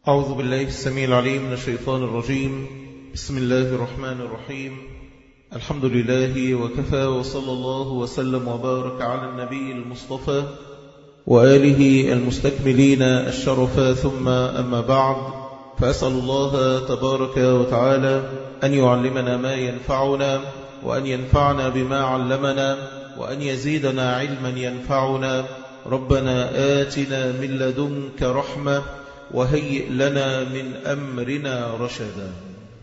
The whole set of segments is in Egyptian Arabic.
أعوذ بالله السميع العليم من الشيطان الرجيم بسم الله الرحمن الرحيم الحمد لله وكفى وصلى الله وسلم وبارك على النبي المصطفى وآله المستكملين الشرف ثم أما بعد فأسأل الله تبارك وتعالى أن يعلمنا ما ينفعنا وأن ينفعنا بما علمنا وأن يزيدنا علما ينفعنا ربنا آتنا من لدنك رحمة وهيئ لنا من أمرنا رشدا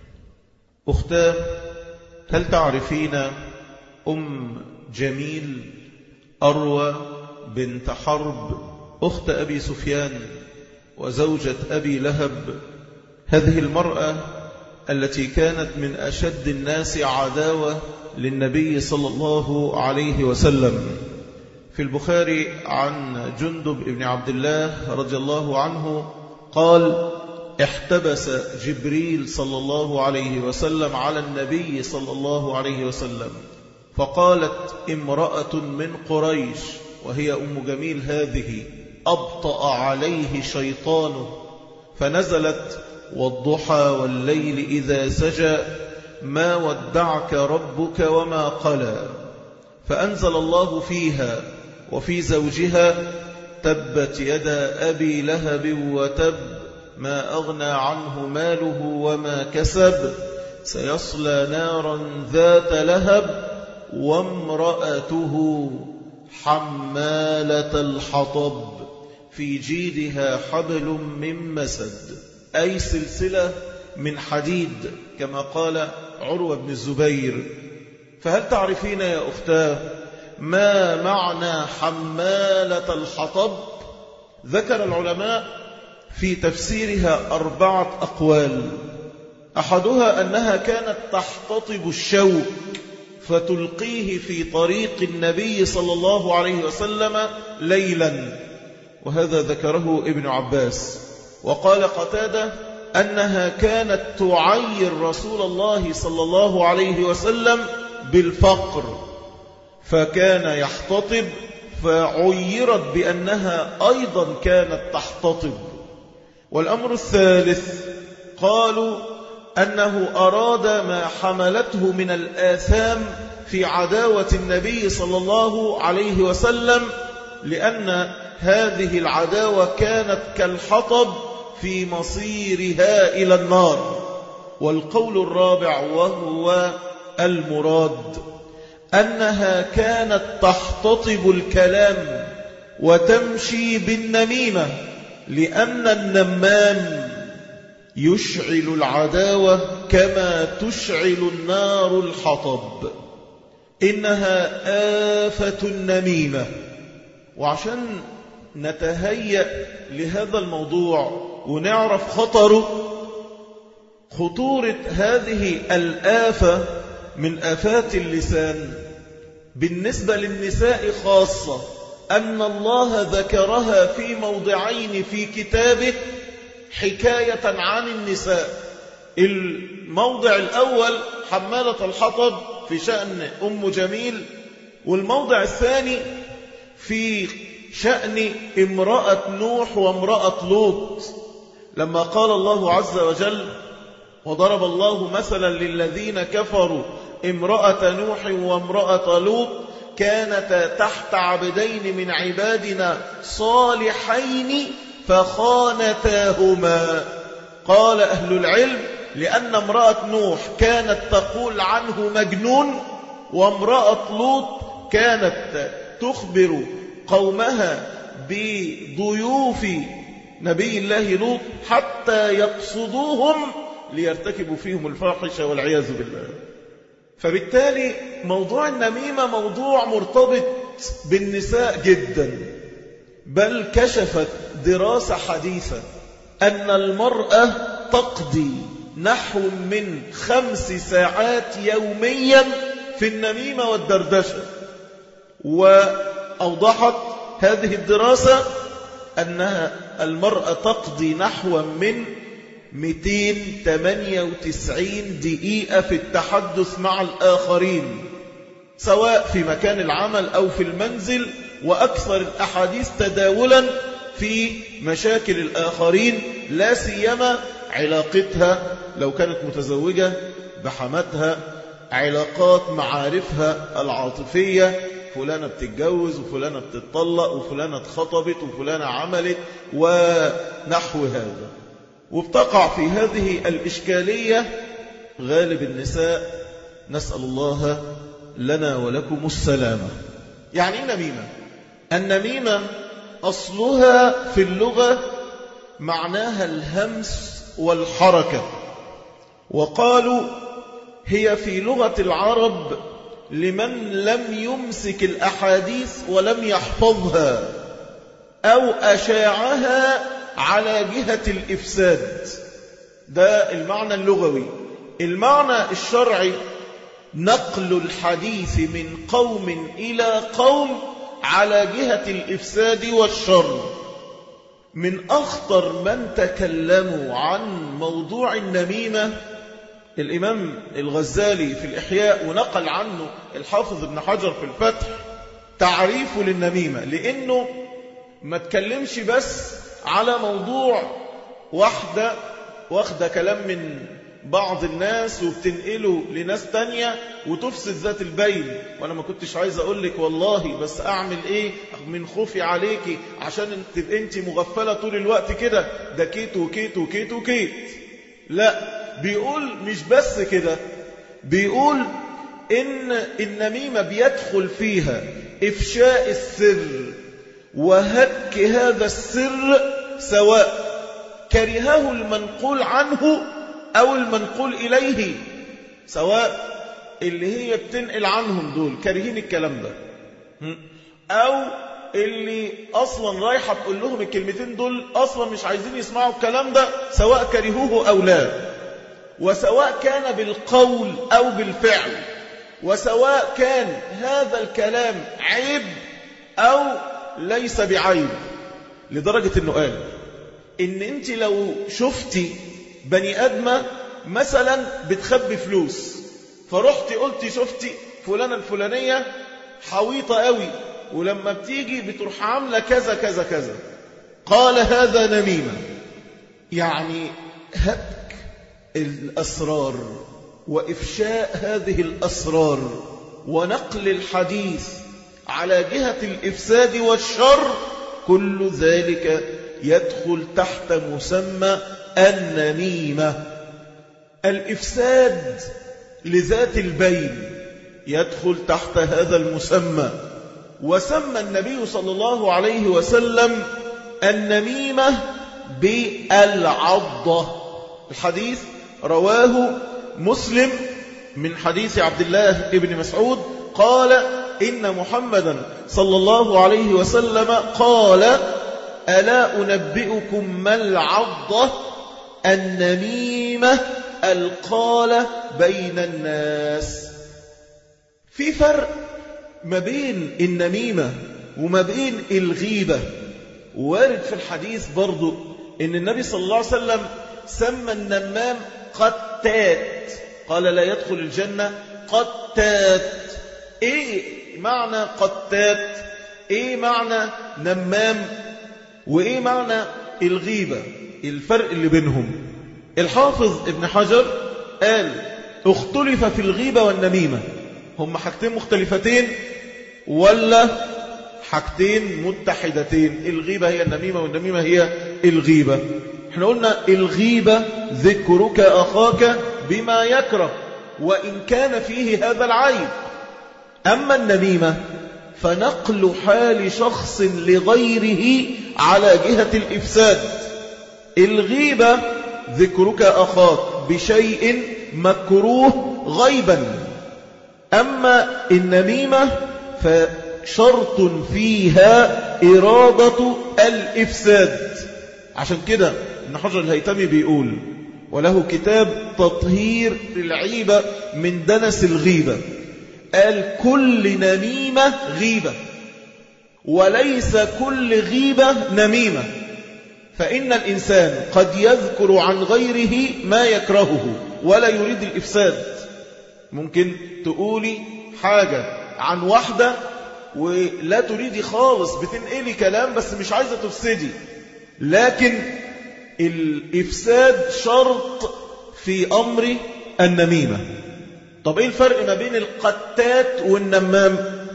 أختاه هل تعرفين أم جميل أروى بنت حرب أخت أبي سفيان وزوجة أبي لهب هذه المرأة التي كانت من أشد الناس عداوة للنبي صلى الله عليه وسلم في البخاري عن جندب بن عبد الله رضي الله عنه قال احتبس جبريل صلى الله عليه وسلم على النبي صلى الله عليه وسلم فقالت امرأة من قريش وهي أم جميل هذه أبطأ عليه شيطانه فنزلت والضحى والليل إذا سجى ما ودعك ربك وما قلى فأنزل الله فيها وفي زوجها تبت يدا أبي لهب وتب ما أغنى عنه ماله وما كسب سيصلى نارا ذات لهب وامرأته حمالة الحطب في جيدها حبل من مسد أي سلسلة من حديد كما قال عروة بن الزبير فهل تعرفين يا أختاه ما معنى حمالة الحطب ذكر العلماء في تفسيرها أربعة أقوال أحدها أنها كانت تحتطب الشوك فتلقيه في طريق النبي صلى الله عليه وسلم ليلا وهذا ذكره ابن عباس وقال قتادة أنها كانت تعير رسول الله صلى الله عليه وسلم بالفقر فكان يحتطب فعيرت بأنها أيضا كانت تحتطب والأمر الثالث قالوا أنه أراد ما حملته من الآثام في عداوة النبي صلى الله عليه وسلم لأن هذه العداوة كانت كالحطب في مصيرها إلى النار والقول الرابع وهو المراد أنها كانت تحتطب الكلام وتمشي بالنميمة لأن النمام يشعل العداوة كما تشعل النار الحطب إنها آفة النميمة وعشان نتهيأ لهذا الموضوع ونعرف خطره خطورة هذه الآفة من آفات اللسان بالنسبة للنساء خاصة أن الله ذكرها في موضعين في كتابه حكاية عن النساء الموضع الأول حمالة الحطب في شأن أم جميل والموضع الثاني في شأن امرأة نوح وامرأة لوط لما قال الله عز وجل وضرب الله مثلا للذين كفروا امرأة نوح وامرأة لوط كانتا تحت عبدين من عبادنا صالحين فخانتاهما قال أهل العلم لأن امرأة نوح كانت تقول عنه مجنون وامرأة لوط كانت تخبر قومها بضيوف نبي الله لوط حتى يقصدوهم ليرتكبوا فيهم الفاحشة والعياذ بالله فبالتالي موضوع النميمة موضوع مرتبط بالنساء جدا بل كشفت دراسة حديثة أن المرأة تقضي نحو من خمس ساعات يوميا في النميمة والدردشة وأوضحت هذه الدراسة أنها المرأة تقضي نحو من 298 دقيقة في التحدث مع الآخرين سواء في مكان العمل أو في المنزل وأكثر الأحاديث تداولا في مشاكل الآخرين لا سيما علاقتها لو كانت متزوجة بحماتها علاقات معارفها العاطفية فلانة بتتجوز وفلانة بتتطلق وفلانة اتخطبت وفلانة عملت ونحو هذا وبتقع في هذه الإشكالية غالب النساء نسأل الله لنا ولكم السلامة يعني النميمة النميمة أصلها في اللغة معناها الهمس والحركة وقالوا هي في لغة العرب لمن لم يمسك الأحاديث ولم يحفظها أو أشاعها على جهة الإفساد ده المعنى اللغوي المعنى الشرعي نقل الحديث من قوم إلى قوم على جهة الإفساد والشر من أخطر من تكلموا عن موضوع النميمة الإمام الغزالي في الإحياء ونقل عنه الحافظ ابن حجر في الفتح تعريفه للنميمة لأنه ما تكلمش بس على موضوع واحدة واخدة كلام من بعض الناس وبتنقله لناس تانية وتفسد ذات البين وانا ما كنتش عايز اقول لك والله بس اعمل ايه من خوفي عليكي عشان تبقى انت مغفلة طول الوقت كده ده كيت وكيت وكيت وكيت لا بيقول مش بس كده بيقول ان النميمة بيدخل فيها افشاء السر وهك هذا السر سواء كرهه المنقول عنه أو المنقول إليه سواء اللي هي بتنقل عنهم دول كارهين الكلام ده أو اللي أصلا رايحة تقول لهم الكلمتين دول أصلا مش عايزين يسمعوا الكلام ده سواء كرهوه أو لا وسواء كان بالقول أو بالفعل وسواء كان هذا الكلام عيب أو ليس بعيب لدرجة أنه قال إن أنت لو شفتي بني أدمة مثلا بتخبي فلوس فرحتي قلتي شفتي فلانة الفلانية حويطة قوي ولما بتيجي بتروح عاملة كذا كذا كذا قال هذا نميمة يعني هتك الأسرار وإفشاء هذه الأسرار ونقل الحديث على جهة الإفساد والشر كل ذلك يدخل تحت مسمى النميمة الإفساد لذات البين يدخل تحت هذا المسمى وسمى النبي صلى الله عليه وسلم النميمة بالعضة الحديث رواه مسلم من حديث عبد الله بن مسعود قال إن محمدا صلى الله عليه وسلم قال ألا أنبئكم ما العضة النميمة القالة بين الناس في فرق ما بين النميمة وما بين الغيبة وارد في الحديث برضو ان النبي صلى الله عليه وسلم سمى النمام قتات قال لا يدخل الجنة قتات ايه معنى قتات ايه معنى نمام وايه معنى الغيبة الفرق اللي بينهم الحافظ ابن حجر قال اختلف في الغيبة والنميمة هم حاجتين مختلفتين ولا حاجتين متحدتين الغيبة هي النميمة والنميمة هي الغيبة احنا قلنا الغيبة ذكرك أخاك بما يكره وإن كان فيه هذا العيب أما النميمة فنقل حال شخص لغيره على جهة الإفساد الغيبة ذكرك أخاك بشيء مكروه غيبا أما النميمة فشرط فيها إرادة الإفساد عشان كده ابن حجر الهيتمي بيقول وله كتاب تطهير العيبة من دنس الغيبة قال كل نميمة غيبة وليس كل غيبة نميمة فإن الإنسان قد يذكر عن غيره ما يكرهه ولا يريد الإفساد ممكن تقولي حاجة عن واحدة ولا تريدي خالص بتنقلي كلام بس مش عايزة تفسدي لكن الإفساد شرط في أمر النميمة طب إيه الفرق ما بين القتات والنمام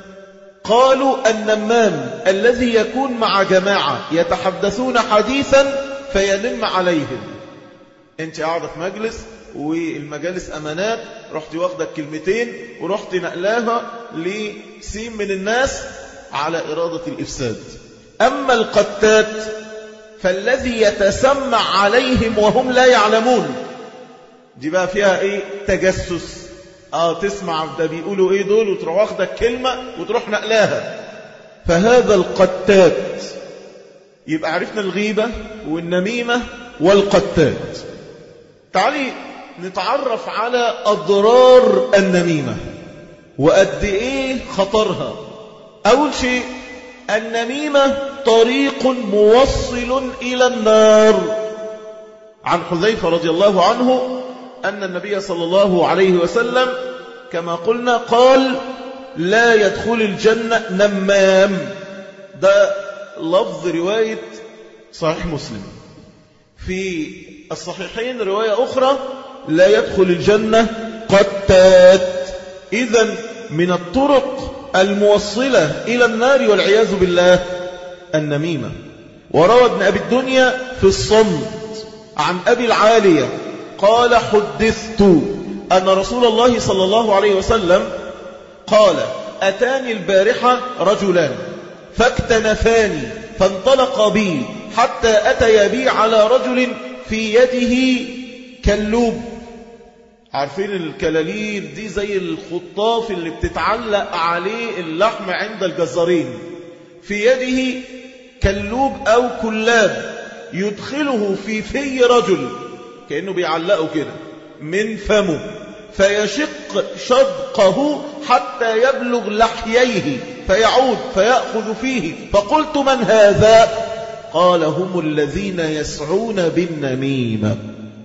قالوا النمام الذي يكون مع جماعة يتحدثون حديثا فينم عليهم انت قاعدة في مجلس والمجالس أمانات رحت واخدة كلمتين ورحت نقلاها لسين من الناس على إرادة الإفساد أما القتات فالذي يتسمع عليهم وهم لا يعلمون دي بقى فيها ايه تجسس اه تسمع ده بيقولوا ايه دول وتروح واخدة كلمة وتروح نقلاها فهذا القتات يبقى عرفنا الغيبة والنميمة والقتات تعالي نتعرف على أضرار النميمة وقد إيه خطرها أول شيء النميمة طريق موصل إلى النار عن حذيفة رضي الله عنه أن النبي صلى الله عليه وسلم كما قلنا قال لا يدخل الجنة نمام ده لفظ رواية صحيح مسلم في الصحيحين رواية أخرى لا يدخل الجنة قتات إذا من الطرق الموصلة إلى النار والعياذ بالله النميمة وروى ابن أبي الدنيا في الصمت عن أبي العالية قال حدثت أن رسول الله صلى الله عليه وسلم قال أتاني البارحة رجلان فاكتنفاني فانطلق بي حتى أتي بي على رجل في يده كلوب عارفين الكلاليب دي زي الخطاف اللي بتتعلق عليه اللحم عند الجزارين في يده كلوب أو كلاب يدخله في في رجل كأنه بيعلقه كده من فمه فيشق شدقه حتى يبلغ لحييه فيعود فيأخذ فيه فقلت من هذا قال هم الذين يسعون بالنميمة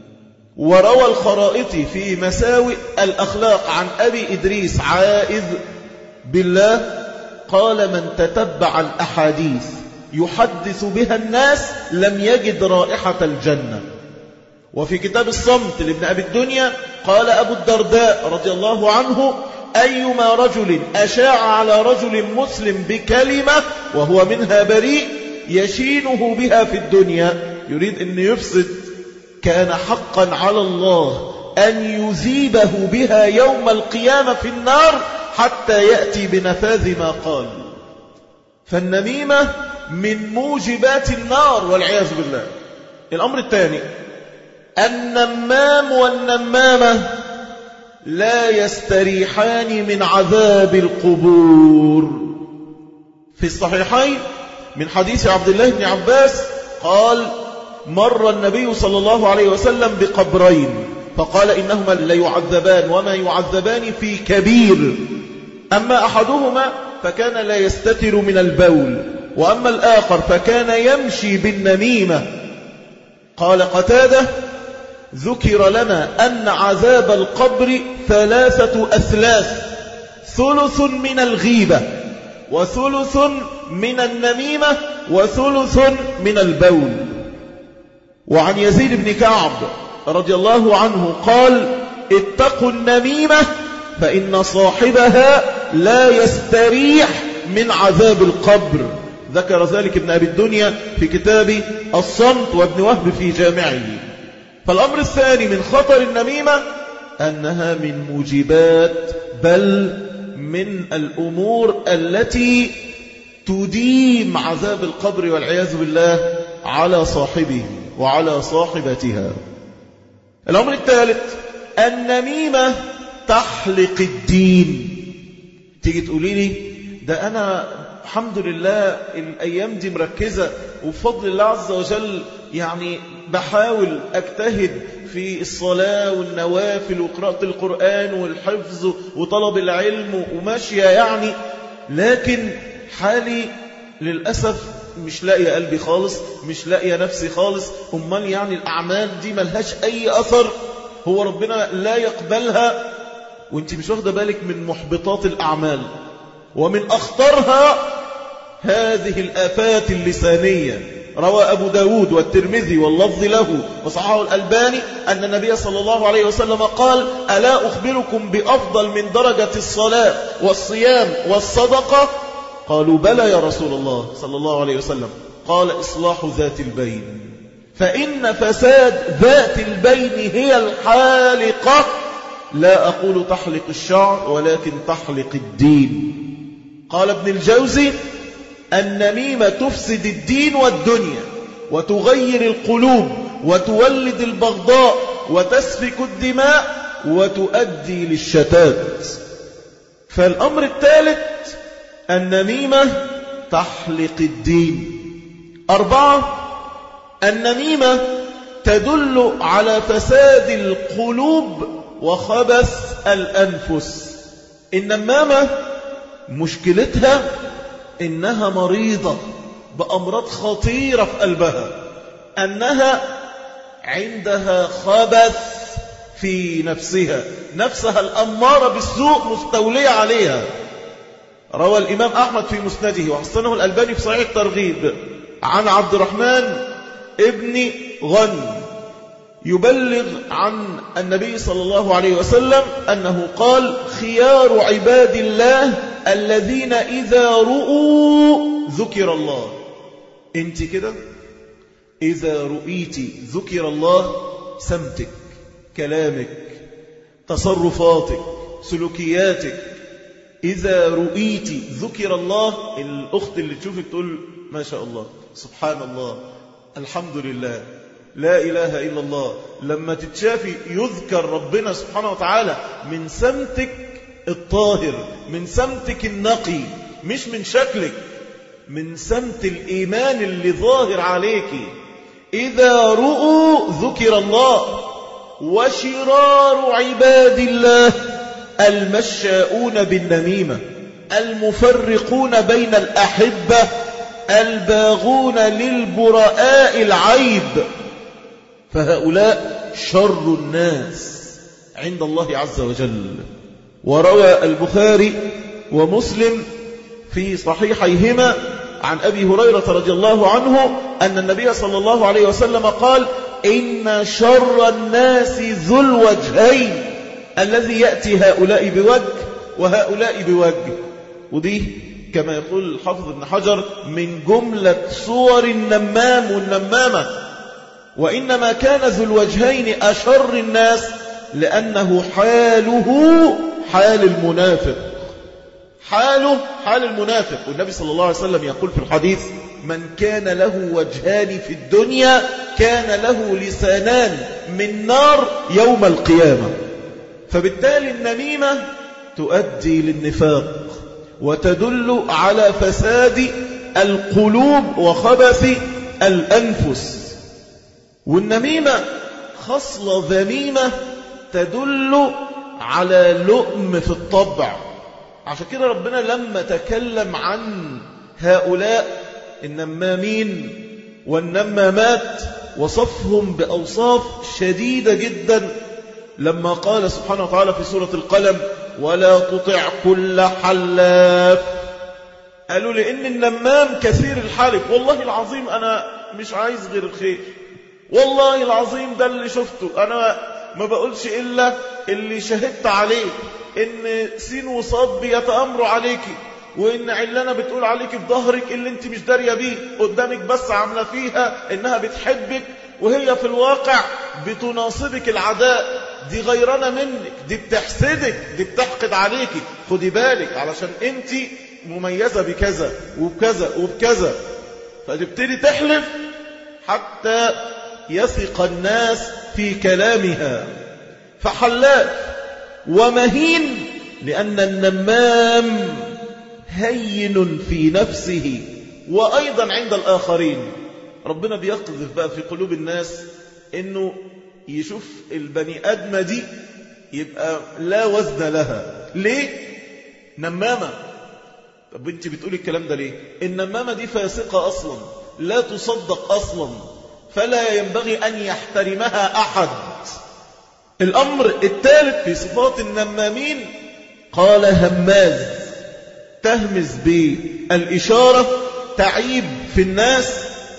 وروى الخرائطي في مساوئ الأخلاق عن أبي إدريس عائذ بالله قال من تتبع الأحاديث يحدث بها الناس لم يجد رائحة الجنة وفي كتاب الصمت لابن أبي الدنيا قال أبو الدرداء رضي الله عنه أيما رجل أشاع على رجل مسلم بكلمة وهو منها بريء يشينه بها في الدنيا يريد أن يفسد كان حقا على الله أن يذيبه بها يوم القيامة في النار حتى يأتي بنفاذ ما قال فالنميمة من موجبات النار والعياذ بالله الأمر الثاني النمام والنمامة لا يستريحان من عذاب القبور في الصحيحين من حديث عبد الله بن عباس قال مر النبي صلى الله عليه وسلم بقبرين فقال إنهما ليعذبان وما يعذبان في كبير أما أحدهما فكان لا يستتر من البول وأما الآخر فكان يمشي بالنميمة قال قتاده ذكر لنا أن عذاب القبر ثلاثة أثلاث ثلث من الغيبة وثلث من النميمة وثلث من البول وعن يزيد بن كعب رضي الله عنه قال اتقوا النميمة فإن صاحبها لا يستريح من عذاب القبر ذكر ذلك ابن أبي الدنيا في كتاب الصمت وابن وهب في جامعه فالأمر الثاني من خطر النميمة أنها من موجبات بل من الأمور التي تديم عذاب القبر والعياذ بالله على صاحبه وعلى صاحبتها الأمر الثالث النميمة تحلق الدين تيجي تقولي لي ده أنا الحمد لله الأيام دي مركزة وبفضل الله عز وجل يعني بحاول أجتهد في الصلاة والنوافل وقراءة القرآن والحفظ وطلب العلم وماشية يعني لكن حالي للأسف مش لاقية قلبي خالص مش لاقية نفسي خالص أمال يعني الأعمال دي ملهاش أي أثر هو ربنا لا يقبلها وانت مش واخدة بالك من محبطات الأعمال ومن أخطرها هذه الآفات اللسانية روى أبو داود والترمذي واللفظ له وصححه الألباني أن النبي صلى الله عليه وسلم قال ألا أخبركم بأفضل من درجة الصلاة والصيام والصدقة قالوا بلى يا رسول الله صلى الله عليه وسلم قال إصلاح ذات البين فإن فساد ذات البين هي الحالقة لا أقول تحلق الشعر ولكن تحلق الدين قال ابن الجوزي النميمة تفسد الدين والدنيا وتغير القلوب وتولد البغضاء وتسفك الدماء وتؤدي للشتات فالأمر الثالث النميمة تحلق الدين أربعة النميمة تدل على فساد القلوب وخبث الأنفس النمامة مشكلتها إنها مريضة بأمراض خطيرة في قلبها أنها عندها خبث في نفسها نفسها الأمارة بالسوء مستولية عليها روى الإمام أحمد في مسنده وحسنه الألباني في صحيح الترغيب عن عبد الرحمن ابن غن يبلغ عن النبي صلى الله عليه وسلم أنه قال خيار عباد الله الذين إذا رؤوا ذكر الله انت كده إذا رؤيت ذكر الله سمتك كلامك تصرفاتك سلوكياتك إذا رؤيت ذكر الله الأخت اللي تشوفك تقول ما شاء الله سبحان الله الحمد لله لا إله إلا الله لما تتشافي يذكر ربنا سبحانه وتعالى من سمتك الطاهر من سمتك النقي مش من شكلك من سمت الإيمان اللي ظاهر عليك إذا رؤوا ذكر الله وشرار عباد الله المشاؤون بالنميمة المفرقون بين الأحبة الباغون للبراء العيب فهؤلاء شر الناس عند الله عز وجل وروى البخاري ومسلم في صحيحيهما عن أبي هريرة رضي الله عنه أن النبي صلى الله عليه وسلم قال إن شر الناس ذو الوجهين الذي يأتي هؤلاء بوجه وهؤلاء بوجه ودي كما يقول الحافظ ابن حجر من جملة صور النمام والنمامة وإنما كان ذو الوجهين أشر الناس لأنه حاله حال المنافق حاله حال المنافق والنبي صلى الله عليه وسلم يقول في الحديث من كان له وجهان في الدنيا كان له لسانان من نار يوم القيامة فبالتالي النميمة تؤدي للنفاق وتدل على فساد القلوب وخبث الأنفس والنميمة خصلة ذميمة تدل على لؤم في الطبع عشان كده ربنا لما تكلم عن هؤلاء النمامين والنمامات وصفهم بأوصاف شديدة جدا لما قال سبحانه وتعالى في سورة القلم ولا تطع كل حلاف قالوا لأن النمام كثير الحالف والله العظيم أنا مش عايز غير الخير والله العظيم ده اللي شفته أنا ما بقولش إلا اللي شهدت عليه إن سين وصاد بيتأمروا عليكي وإن علانة بتقول عليك في ظهرك اللي انت مش دارية بيه قدامك بس عاملة فيها إنها بتحبك وهي في الواقع بتناصبك العداء دي غيرانة منك دي بتحسدك دي بتحقد عليك خدي بالك علشان انت مميزة بكذا وبكذا وبكذا فتبتدي تحلف حتى يثق الناس في كلامها فحلاف ومهين لأن النمام هين في نفسه وأيضا عند الآخرين ربنا بيقذف بقى في قلوب الناس انه يشوف البني ادمه دي يبقى لا وزن لها ليه نمامه طب انت بتقولي الكلام ده ليه النمامه دي فاسقه اصلا لا تصدق اصلا فلا ينبغي ان يحترمها احد الامر الثالث في صفات النمامين قال هماز تهمز بالإشارة تعيب في الناس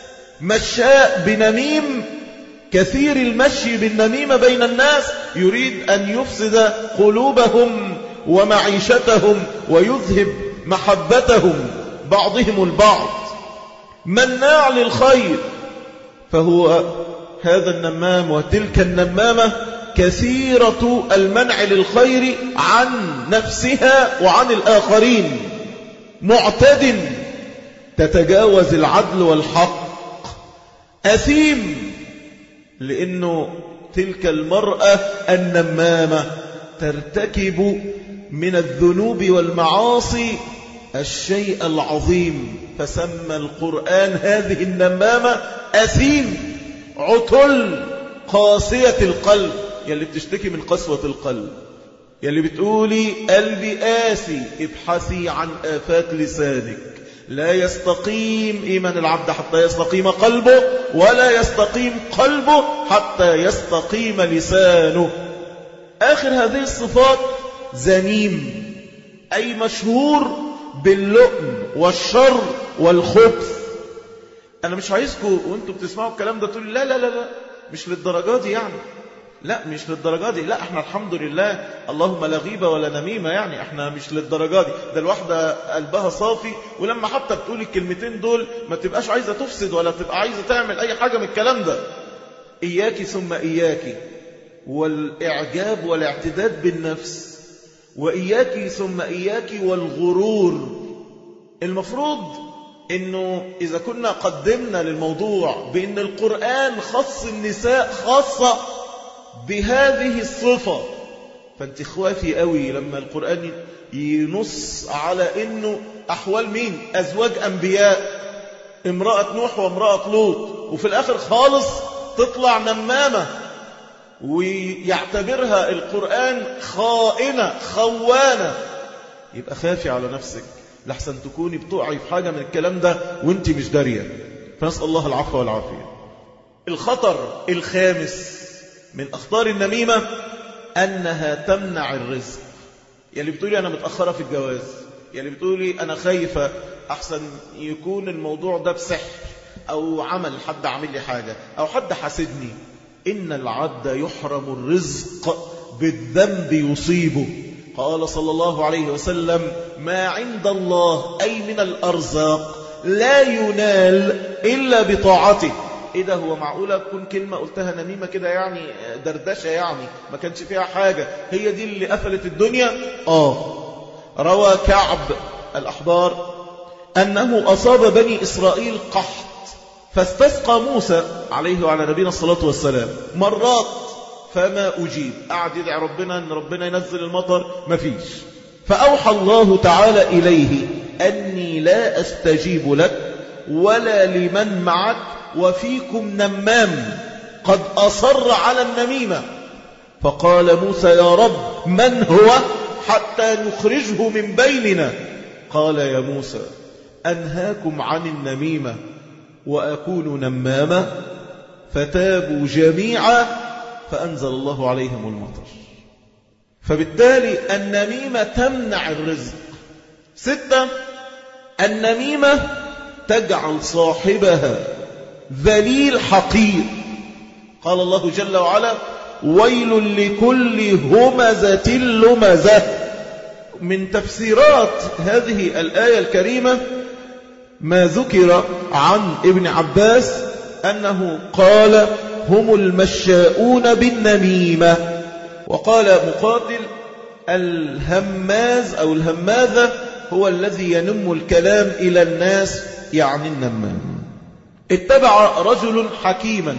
مشاء بنميم كثير المشي بالنميمة بين الناس يريد أن يفسد قلوبهم ومعيشتهم ويذهب محبتهم بعضهم البعض مناع للخير فهو هذا النمام وتلك النمامة كثيرة المنع للخير عن نفسها وعن الآخرين معتد تتجاوز العدل والحق أثيم لأنه تلك المرأة النمامة ترتكب من الذنوب والمعاصي الشيء العظيم فسمى القرآن هذه النمامة أثيم عتل قاسية القلب يلي بتشتكي من قسوة القلب يلي بتقولي قلبي قاسي ابحثي عن آفات لسانك لا يستقيم إيمان العبد حتى يستقيم قلبه ولا يستقيم قلبه حتى يستقيم لسانه آخر هذه الصفات زنيم أي مشهور باللؤم والشر والخبث أنا مش عايزكم وانتم بتسمعوا الكلام ده تقولوا لا لا لا لا مش للدرجات دي يعني لا مش للدرجة دي لا احنا الحمد لله اللهم لا غيبة ولا نميمة يعني احنا مش للدرجة دي ده الواحدة قلبها صافي ولما حتى بتقول الكلمتين دول ما تبقاش عايزة تفسد ولا تبقى عايزة تعمل اي حاجة من الكلام ده اياكي ثم اياكي والاعجاب والاعتداد بالنفس واياكي ثم اياكي والغرور المفروض انه اذا كنا قدمنا للموضوع بان القرآن خص النساء خاصة بهذه الصفة فانت خوافي قوي لما القرآن ينص على انه احوال مين ازواج انبياء امرأة نوح وامرأة لوط وفي الاخر خالص تطلع نمامة ويعتبرها القرآن خائنة خوانة يبقى خافي على نفسك لحسن تكوني بتقعي في حاجة من الكلام ده وانت مش دارية فنسأل الله العفو والعافية الخطر الخامس من أخطار النميمة أنها تمنع الرزق يلي بتقولي أنا متأخرة في الجواز يلي بتقولي أنا خايفة أحسن يكون الموضوع ده بسحر أو عمل حد عامل لي حاجة أو حد حاسدني إن العبد يحرم الرزق بالذنب يصيبه قال صلى الله عليه وسلم ما عند الله أي من الأرزاق لا ينال إلا بطاعته إيه ده هو معقولة تكون كلمة قلتها نميمة كده يعني دردشة يعني ما كانش فيها حاجة هي دي اللي قفلت الدنيا آه روى كعب الأحبار أنه أصاب بني إسرائيل قحط فاستسقى موسى عليه وعلى نبينا الصلاة والسلام مرات فما أجيب قعد يدعي ربنا أن ربنا ينزل المطر ما فيش فأوحى الله تعالى إليه أني لا أستجيب لك ولا لمن معك وفيكم نمام قد أصر على النميمة فقال موسى يا رب من هو حتى نخرجه من بيننا قال يا موسى أنهاكم عن النميمة وأكون نماما فتابوا جميعا فأنزل الله عليهم المطر فبالتالي النميمة تمنع الرزق ستة النميمة تجعل صاحبها ذليل حقير قال الله جل وعلا ويل لكل همزة لمزة من تفسيرات هذه الآية الكريمة ما ذكر عن ابن عباس أنه قال هم المشاؤون بالنميمة وقال مقاتل الهماز أو الهماذة هو الذي ينم الكلام إلى الناس يعني النمام اتبع رجل حكيما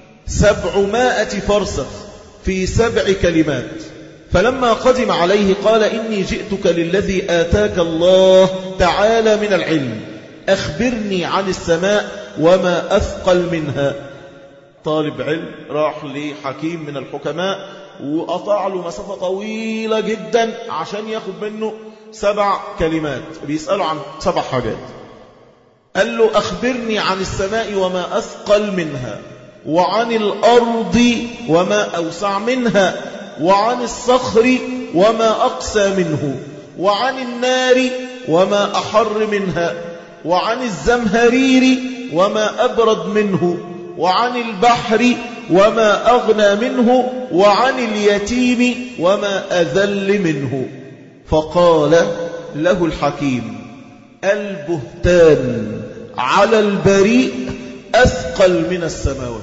سبعمائة فرسخ في سبع كلمات فلما قدم عليه قال إني جئتك للذي آتاك الله تعالى من العلم أخبرني عن السماء وما أثقل منها طالب علم راح لحكيم من الحكماء وقطع له مسافة طويلة جدا عشان ياخد منه سبع كلمات بيسأله عن سبع حاجات قال له أخبرني عن السماء وما أثقل منها وعن الأرض وما أوسع منها وعن الصخر وما أقسى منه وعن النار وما أحر منها وعن الزمهرير وما أبرد منه وعن البحر وما أغنى منه وعن اليتيم وما أذل منه فقال له الحكيم البهتان على البريء أثقل من السماوات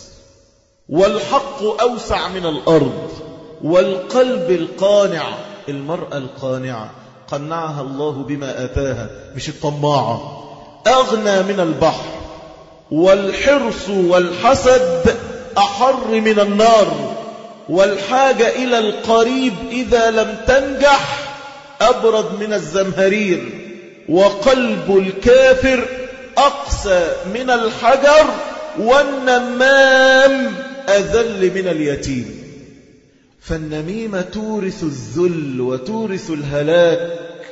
والحق أوسع من الأرض والقلب القانع المرأة القانعة قنعها الله بما أتاها مش الطماعة أغنى من البحر والحرص والحسد أحر من النار والحاجة إلى القريب إذا لم تنجح أبرد من الزمهرير وقلب الكافر أقسى من الحجر والنمام أذل من اليتيم فالنميمة تورث الذل وتورث الهلاك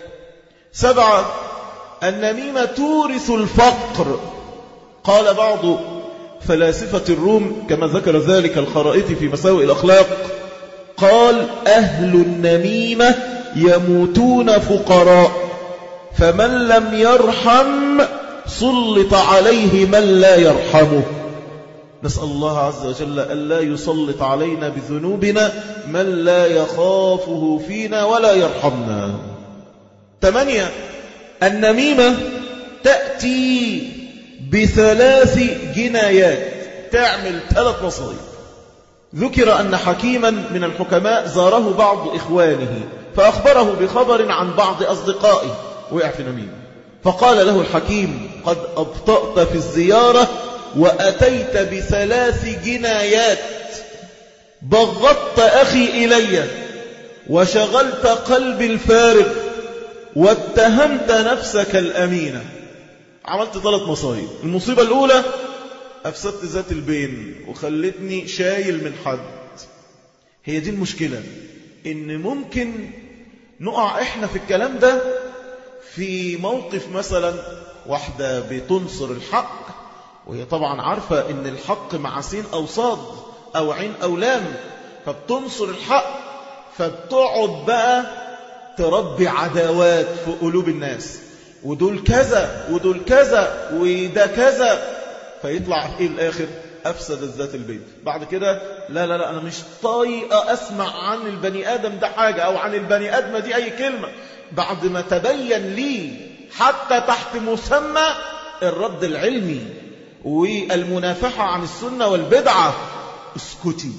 سبعة النميمة تورث الفقر قال بعض فلاسفة الروم كما ذكر ذلك الخرائط في مساوئ الأخلاق قال أهل النميمة يموتون فقراء فمن لم يرحم سلط عليه من لا يرحمه نسأل الله عز وجل ألا يسلط علينا بذنوبنا من لا يخافه فينا ولا يرحمنا ثمانية النميمة تأتي بثلاث جنايات تعمل ثلاث مصائب ذكر أن حكيما من الحكماء زاره بعض إخوانه فأخبره بخبر عن بعض أصدقائه وقع في نميمة فقال له الحكيم قد أبطأت في الزيارة وأتيت بثلاث جنايات بغضت أخي إلي وشغلت قلبي الفارغ واتهمت نفسك الأمينة عملت ثلاث مصايب المصيبة الأولى أفسدت ذات البين وخلتني شايل من حد هي دي المشكلة إن ممكن نقع إحنا في الكلام ده في موقف مثلا واحدة بتنصر الحق وهي طبعا عارفة إن الحق مع سين أو صاد أو عين أو لام فبتنصر الحق فبتقعد بقى تربي عداوات في قلوب الناس ودول كذا ودول كذا وده كذا فيطلع ايه الاخر افسد الذات البيت بعد كده لا لا لا انا مش طايقه اسمع عن البني ادم ده حاجه او عن البني ادمه دي اي كلمه بعد ما تبين لي حتى تحت مسمى الرد العلمي والمنافحه عن السنه والبدعه اسكتي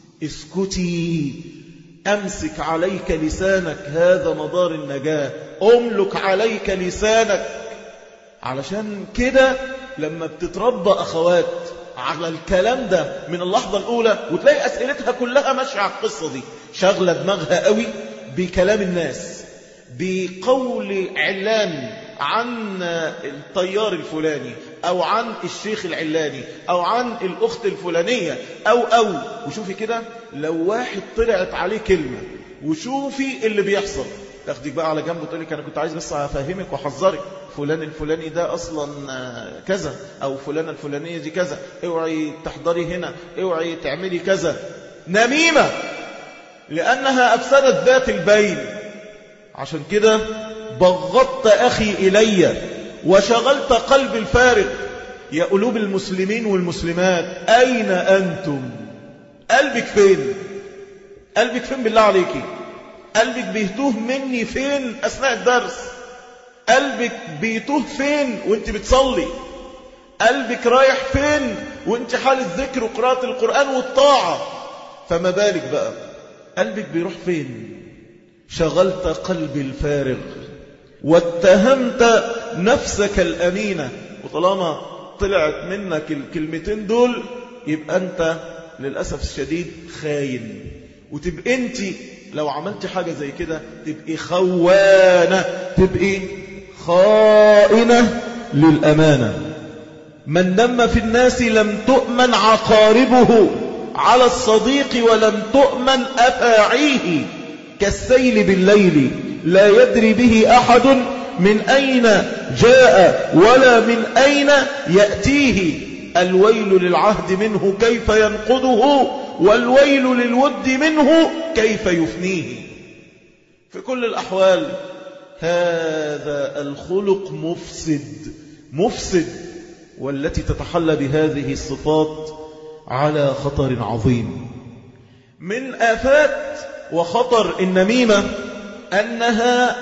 اسكتي أمسك عليك لسانك هذا مدار النجاة أملك عليك لسانك علشان كده لما بتتربى أخوات على الكلام ده من اللحظة الأولى وتلاقي أسئلتها كلها ماشية على القصة دي شغلة دماغها قوي بكلام الناس بقول علان عن الطيار الفلاني أو عن الشيخ العلاني أو عن الأخت الفلانية أو أو وشوفي كده لو واحد طلعت عليه كلمة وشوفي اللي بيحصل تاخدك بقى على جنب وتقولك أنا كنت عايز بس أفهمك وأحذرك فلان الفلاني ده أصلا كذا أو فلانة الفلانية دي كذا اوعي تحضري هنا اوعي تعملي كذا نميمة لأنها أفسدت ذات البين عشان كده بغضت أخي إلي وشغلت قلب الفارغ يا قلوب المسلمين والمسلمات أين أنتم قلبك فين قلبك فين بالله عليكي قلبك بيتوه مني فين أثناء الدرس قلبك بيتوه فين وانت بتصلي قلبك رايح فين وانت حال الذكر وقراءة القرآن والطاعة فما بالك بقى قلبك بيروح فين شغلت قلبي الفارغ واتهمت نفسك الأمينة وطالما طلعت منك الكلمتين دول يبقى أنت للأسف الشديد خاين وتبقى أنت لو عملت حاجة زي كده تبقي خوانة تبقي خائنة للأمانة من دم في الناس لم تؤمن عقاربه على الصديق ولم تؤمن أفاعيه كالسيل بالليل لا يدري به أحد من أين جاء ولا من أين يأتيه الويل للعهد منه كيف ينقضه والويل للود منه كيف يفنيه في كل الأحوال هذا الخلق مفسد مفسد والتي تتحلى بهذه الصفات على خطر عظيم من آفات وخطر النميمة أنها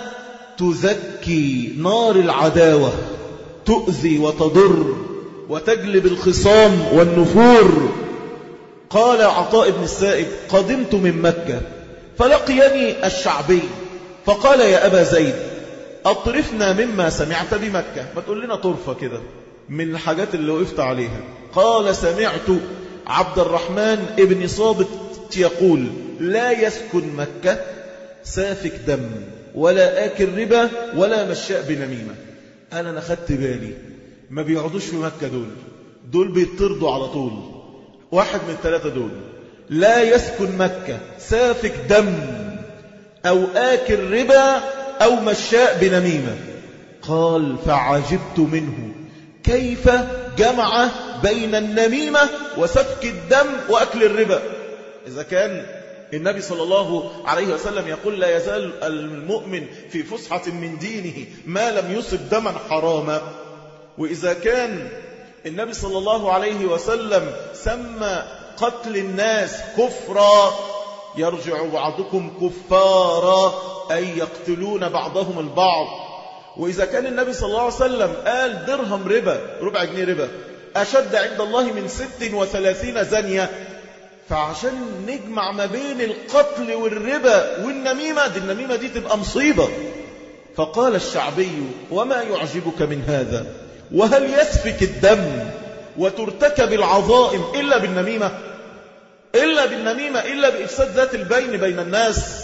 تزكي نار العداوة تؤذي وتضر وتجلب الخصام والنفور قال عطاء بن السائب قدمت من مكة فلقيني الشعبي فقال يا أبا زيد أطرفنا مما سمعت بمكة ما تقول لنا طرفة كده من الحاجات اللي وقفت عليها قال سمعت عبد الرحمن ابن صابت يقول لا يسكن مكة سافك دم ولا آكل ربا ولا مشاء بنميمة أنا أنا خدت بالي ما بيقعدوش في مكة دول دول بيطردوا على طول واحد من الثلاثة دول لا يسكن مكة سافك دم أو آكل ربا أو مشاء بنميمة قال فعجبت منه كيف جمع بين النميمة وسفك الدم وأكل الربا إذا كان النبي صلى الله عليه وسلم يقول لا يزال المؤمن في فسحة من دينه ما لم يصب دما حراما وإذا كان النبي صلى الله عليه وسلم سمى قتل الناس كفرا يرجع بعضكم كفارا أي يقتلون بعضهم البعض وإذا كان النبي صلى الله عليه وسلم قال درهم ربا ربع جنيه ربا أشد عند الله من ست وثلاثين زنية فعشان نجمع ما بين القتل والربا والنميمة دي النميمة دي تبقى مصيبة فقال الشعبي وما يعجبك من هذا وهل يسفك الدم وترتكب العظائم إلا بالنميمة إلا بالنميمة إلا بإفساد ذات البين بين الناس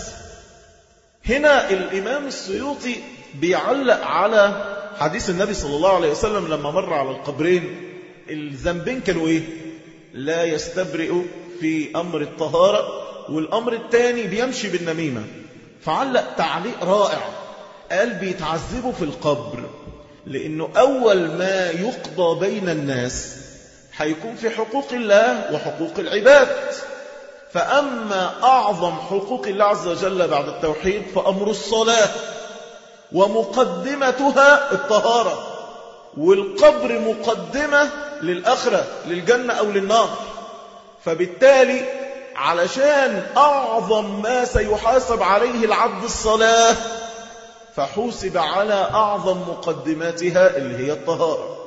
هنا الإمام السيوطي بيعلق على حديث النبي صلى الله عليه وسلم لما مر على القبرين الذنبين كانوا إيه لا يستبرئ في أمر الطهارة والأمر الثاني بيمشي بالنميمة فعلق تعليق رائع قال بيتعذبوا في القبر لأنه أول ما يقضى بين الناس هيكون في حقوق الله وحقوق العباد فأما أعظم حقوق الله عز وجل بعد التوحيد فأمر الصلاة ومقدمتها الطهارة والقبر مقدمة للآخرة للجنة أو للنار فبالتالي علشان أعظم ما سيحاسب عليه العبد الصلاة فحوسب على أعظم مقدماتها اللي هي الطهارة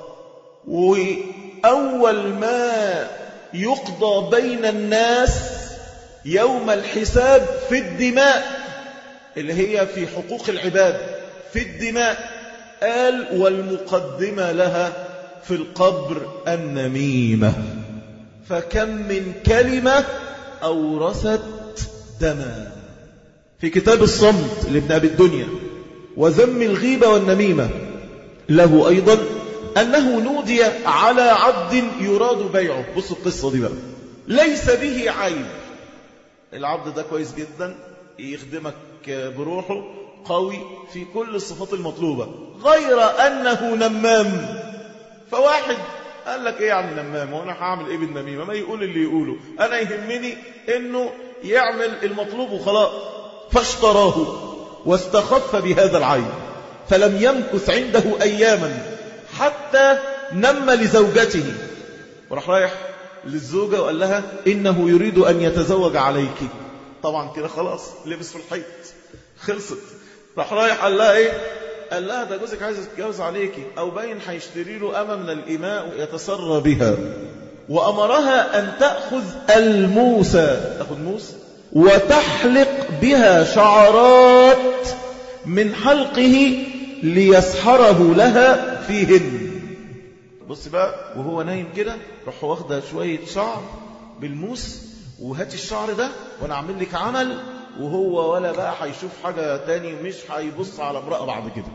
وأول ما يقضى بين الناس يوم الحساب في الدماء اللي هي في حقوق العباد في الدماء قال والمقدمة لها في القبر النميمة فكم من كلمة أورثت دما في كتاب الصمت لابن أبي الدنيا وذم الغيبة والنميمة له أيضا أنه نودي على عبد يراد بيعه بصوا القصة دي بقى ليس به عيب العبد ده كويس جدا يخدمك بروحه قوي في كل الصفات المطلوبة غير أنه نمام فواحد قال لك ايه عن النمام وانا هعمل ايه بالنميمه ما يقول اللي يقوله انا يهمني انه يعمل المطلوب وخلاص فاشتراه واستخف بهذا العين فلم يمكث عنده اياما حتى نم لزوجته وراح رايح للزوجة وقال لها إنه يريد أن يتزوج عليك طبعا كده خلاص لبس في الحيط خلصت راح رايح قال لها إيه قال لها ده جوزك عايز يتجوز عليكي أو باين هيشتري له أمة من الإماء ويتسرى بها وأمرها أن تأخذ الموسى تأخذ موسى وتحلق بها شعرات من حلقه ليسحره لها فيهن بص بقى وهو نايم كده روح واخده شوية شعر بالموس وهات الشعر ده وانا اعمل لك عمل وهو ولا بقى هيشوف حاجة تاني مش هيبص على امرأة بعد كده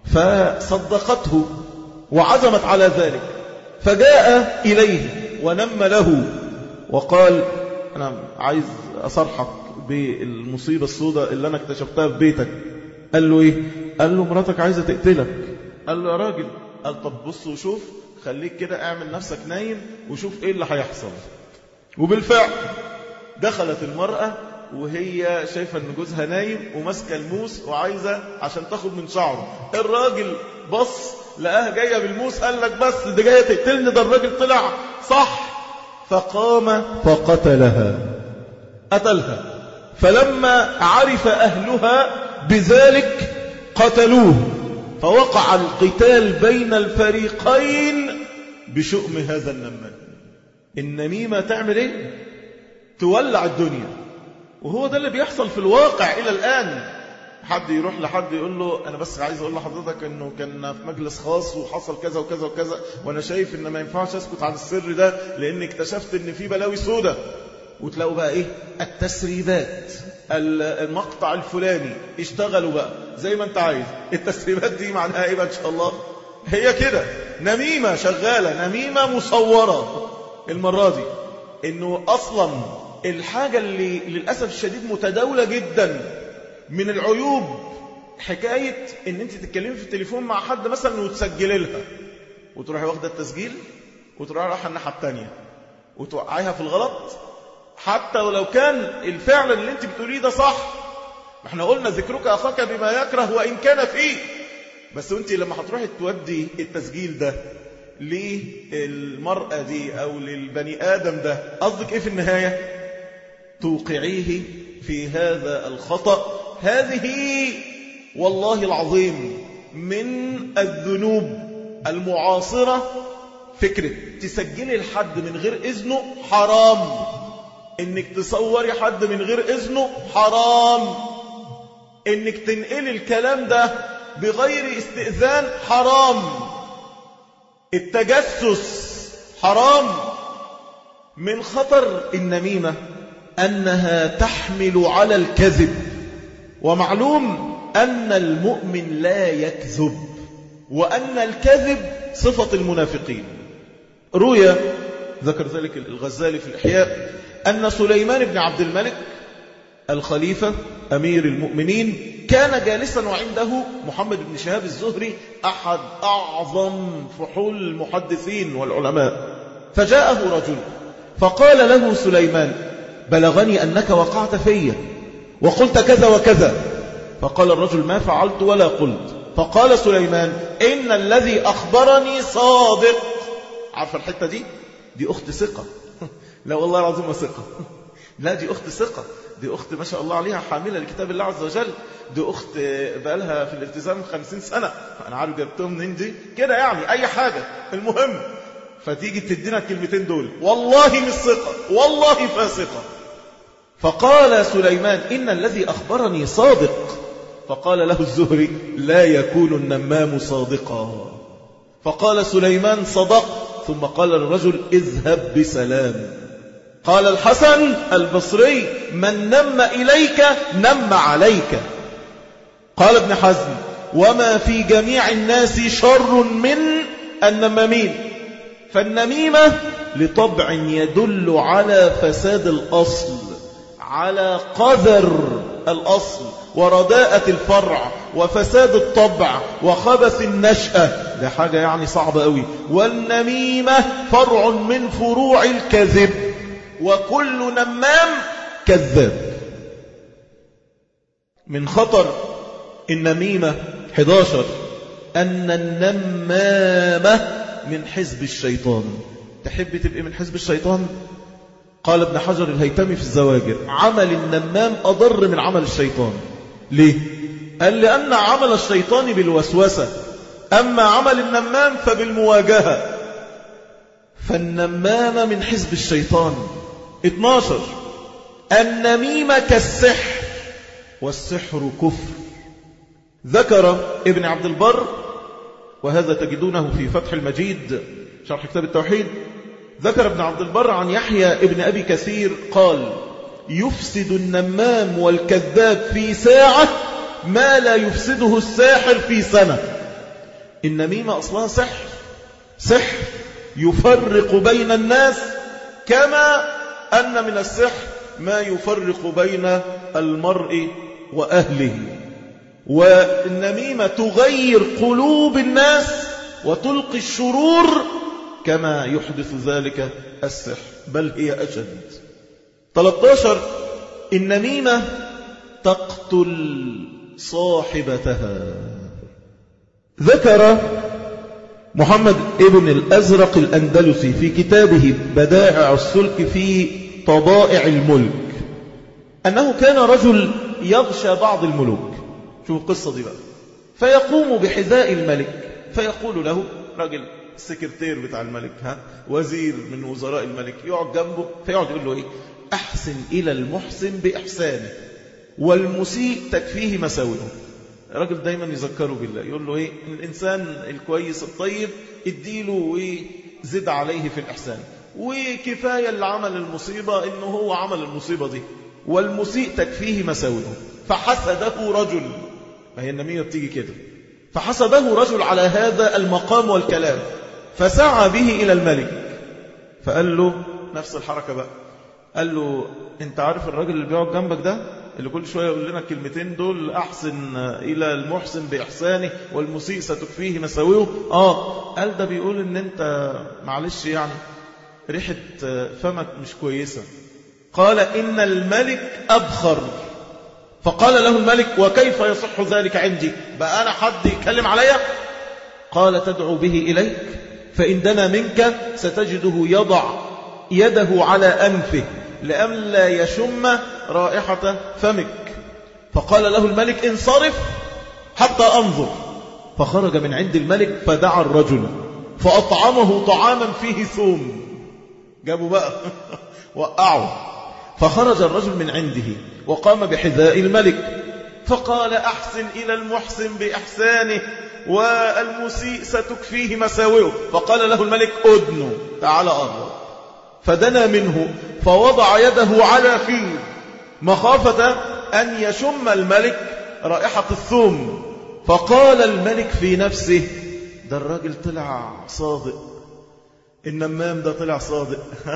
فصدقته وعزمت على ذلك فجاء إليه ونم له وقال أنا عايز أصرحك بالمصيبة السوداء اللي أنا اكتشفتها في بيتك قال له إيه قال له مراتك عايزة تقتلك قال له يا راجل قال طب بص وشوف خليك كده اعمل نفسك نايم وشوف ايه اللي هيحصل وبالفعل دخلت المرأة وهي شايفة ان جوزها نايم وماسكة الموس وعايزة عشان تاخد من شعره الراجل بص لقاها جاية بالموس قال لك بس دي جاية تقتلني ده الراجل طلع صح فقام فقتلها قتلها فلما عرف أهلها بذلك قتلوه فوقع القتال بين الفريقين بشؤم هذا النمام النميمة تعمل ايه تولع الدنيا وهو ده اللي بيحصل في الواقع إلى الآن حد يروح لحد يقول له أنا بس عايز أقول لحضرتك أنه كان في مجلس خاص وحصل كذا وكذا وكذا وأنا شايف أن ما ينفعش أسكت عن السر ده لأن اكتشفت أن في بلاوي سودة وتلاقوا بقى إيه التسريبات المقطع الفلاني اشتغلوا بقى زي ما انت عايز التسريبات دي معناها ايه بقى ان شاء الله هي كده نميمة شغالة نميمة مصورة المرة دي انه اصلا الحاجة اللي للأسف الشديد متداولة جدا من العيوب حكاية ان انت تتكلمي في التليفون مع حد مثلا وتسجلي لها وتروحي واخدة التسجيل وتروحي رايحة الناحية التانية وتوقعيها في الغلط حتى ولو كان الفعل اللي انت بتقوليه ده صح ما احنا قلنا ذكرك أخاك بما يكره وإن كان فيه بس وانت لما هتروحي تودي التسجيل ده للمرأة دي أو للبني آدم ده قصدك إيه في النهاية توقعيه في هذا الخطأ هذه والله العظيم من الذنوب المعاصرة فكرة تسجلي لحد من غير إذنه حرام انك تصوري حد من غير إذنه حرام انك تنقلي الكلام ده بغير استئذان حرام التجسس حرام من خطر النميمة أنها تحمل على الكذب ومعلوم أن المؤمن لا يكذب وأن الكذب صفة المنافقين روي ذكر ذلك الغزالي في الإحياء أن سليمان بن عبد الملك الخليفة أمير المؤمنين كان جالسا وعنده محمد بن شهاب الزهري أحد أعظم فحول المحدثين والعلماء فجاءه رجل فقال له سليمان بلغني أنك وقعت في وقلت كذا وكذا فقال الرجل ما فعلت ولا قلت فقال سليمان إن الذي أخبرني صادق عارف الحتة دي دي أخت ثقة لا والله العظيم ثقة لا دي أخت ثقة دي أخت ما شاء الله عليها حاملة لكتاب الله عز وجل دي أخت بقالها في الالتزام خمسين سنة أنا عارف جبتهم منين دي كده يعني أي حاجة المهم فتيجي تدينا الكلمتين دول والله مش ثقة والله فاسقة فقال سليمان إن الذي أخبرني صادق فقال له الزهري لا يكون النمام صادقا فقال سليمان صدق ثم قال الرجل اذهب بسلام قال الحسن البصري من نم إليك نم عليك قال ابن حزم وما في جميع الناس شر من النمامين فالنميمة لطبع يدل على فساد الأصل على قذر الأصل ورداءة الفرع وفساد الطبع وخبث النشأة ده حاجة يعني صعبة قوي والنميمة فرع من فروع الكذب وكل نمام كذاب من خطر النميمة 11 أن النمامة من حزب الشيطان تحب تبقى من حزب الشيطان قال ابن حجر الهيتمي في الزواجر عمل النمام أضر من عمل الشيطان ليه؟ قال لأن عمل الشيطان بالوسوسة أما عمل النمام فبالمواجهة فالنمام من حزب الشيطان 12 النميمة كالسحر والسحر كفر ذكر ابن عبد البر وهذا تجدونه في فتح المجيد شرح كتاب التوحيد ذكر ابن عبد البر عن يحيى ابن أبي كثير قال يفسد النمام والكذاب في ساعة ما لا يفسده الساحر في سنة النميمة أصلها سحر سحر يفرق بين الناس كما أن من السحر ما يفرق بين المرء وأهله والنميمة تغير قلوب الناس وتلقي الشرور كما يحدث ذلك السحر بل هي أشد 13 النميمة تقتل صاحبتها ذكر محمد ابن الأزرق الأندلسي في كتابه بدائع السلك في طبائع الملك أنه كان رجل يغشى بعض الملوك شوف القصة دي بقى فيقوم بحذاء الملك فيقول له راجل السكرتير بتاع الملك ها وزير من وزراء الملك يقعد جنبه فيقعد يقول له ايه احسن الى المحسن باحسانه والمسيء تكفيه مساوئه الراجل دايما يذكره بالله يقول له ايه الانسان الكويس الطيب اديله وزد عليه في الاحسان وكفايه اللي عمل المصيبه انه هو عمل المصيبه دي والمسيء تكفيه مساوئه فحسده رجل ما هي النميمه بتيجي كده فحسده رجل على هذا المقام والكلام فسعى به إلى الملك فقال له نفس الحركة بقى قال له انت عارف الراجل اللي بيقعد جنبك ده اللي كل شوية يقول لنا الكلمتين دول أحسن إلى المحسن بإحسانه والمسيء ستكفيه مساويه آه قال ده بيقول ان انت معلش يعني ريحة فمك مش كويسة قال إن الملك أبخر فقال له الملك وكيف يصح ذلك عندي بقى أنا حد يتكلم عليا قال تدعو به إليك فإن دنا منك ستجده يضع يده على أنفه لئلا يشم رائحة فمك فقال له الملك انصرف حتى أنظر فخرج من عند الملك فدعا الرجل فأطعمه طعاما فيه ثوم جابوا بقى وقعوا فخرج الرجل من عنده وقام بحذاء الملك فقال أحسن إلى المحسن بإحسانه والمسيء ستكفيه مساوئه فقال له الملك أدنو تعال أرض فدنا منه فوضع يده على فيه مخافة أن يشم الملك رائحة الثوم فقال الملك في نفسه ده الراجل طلع صادق النمام ده طلع صادق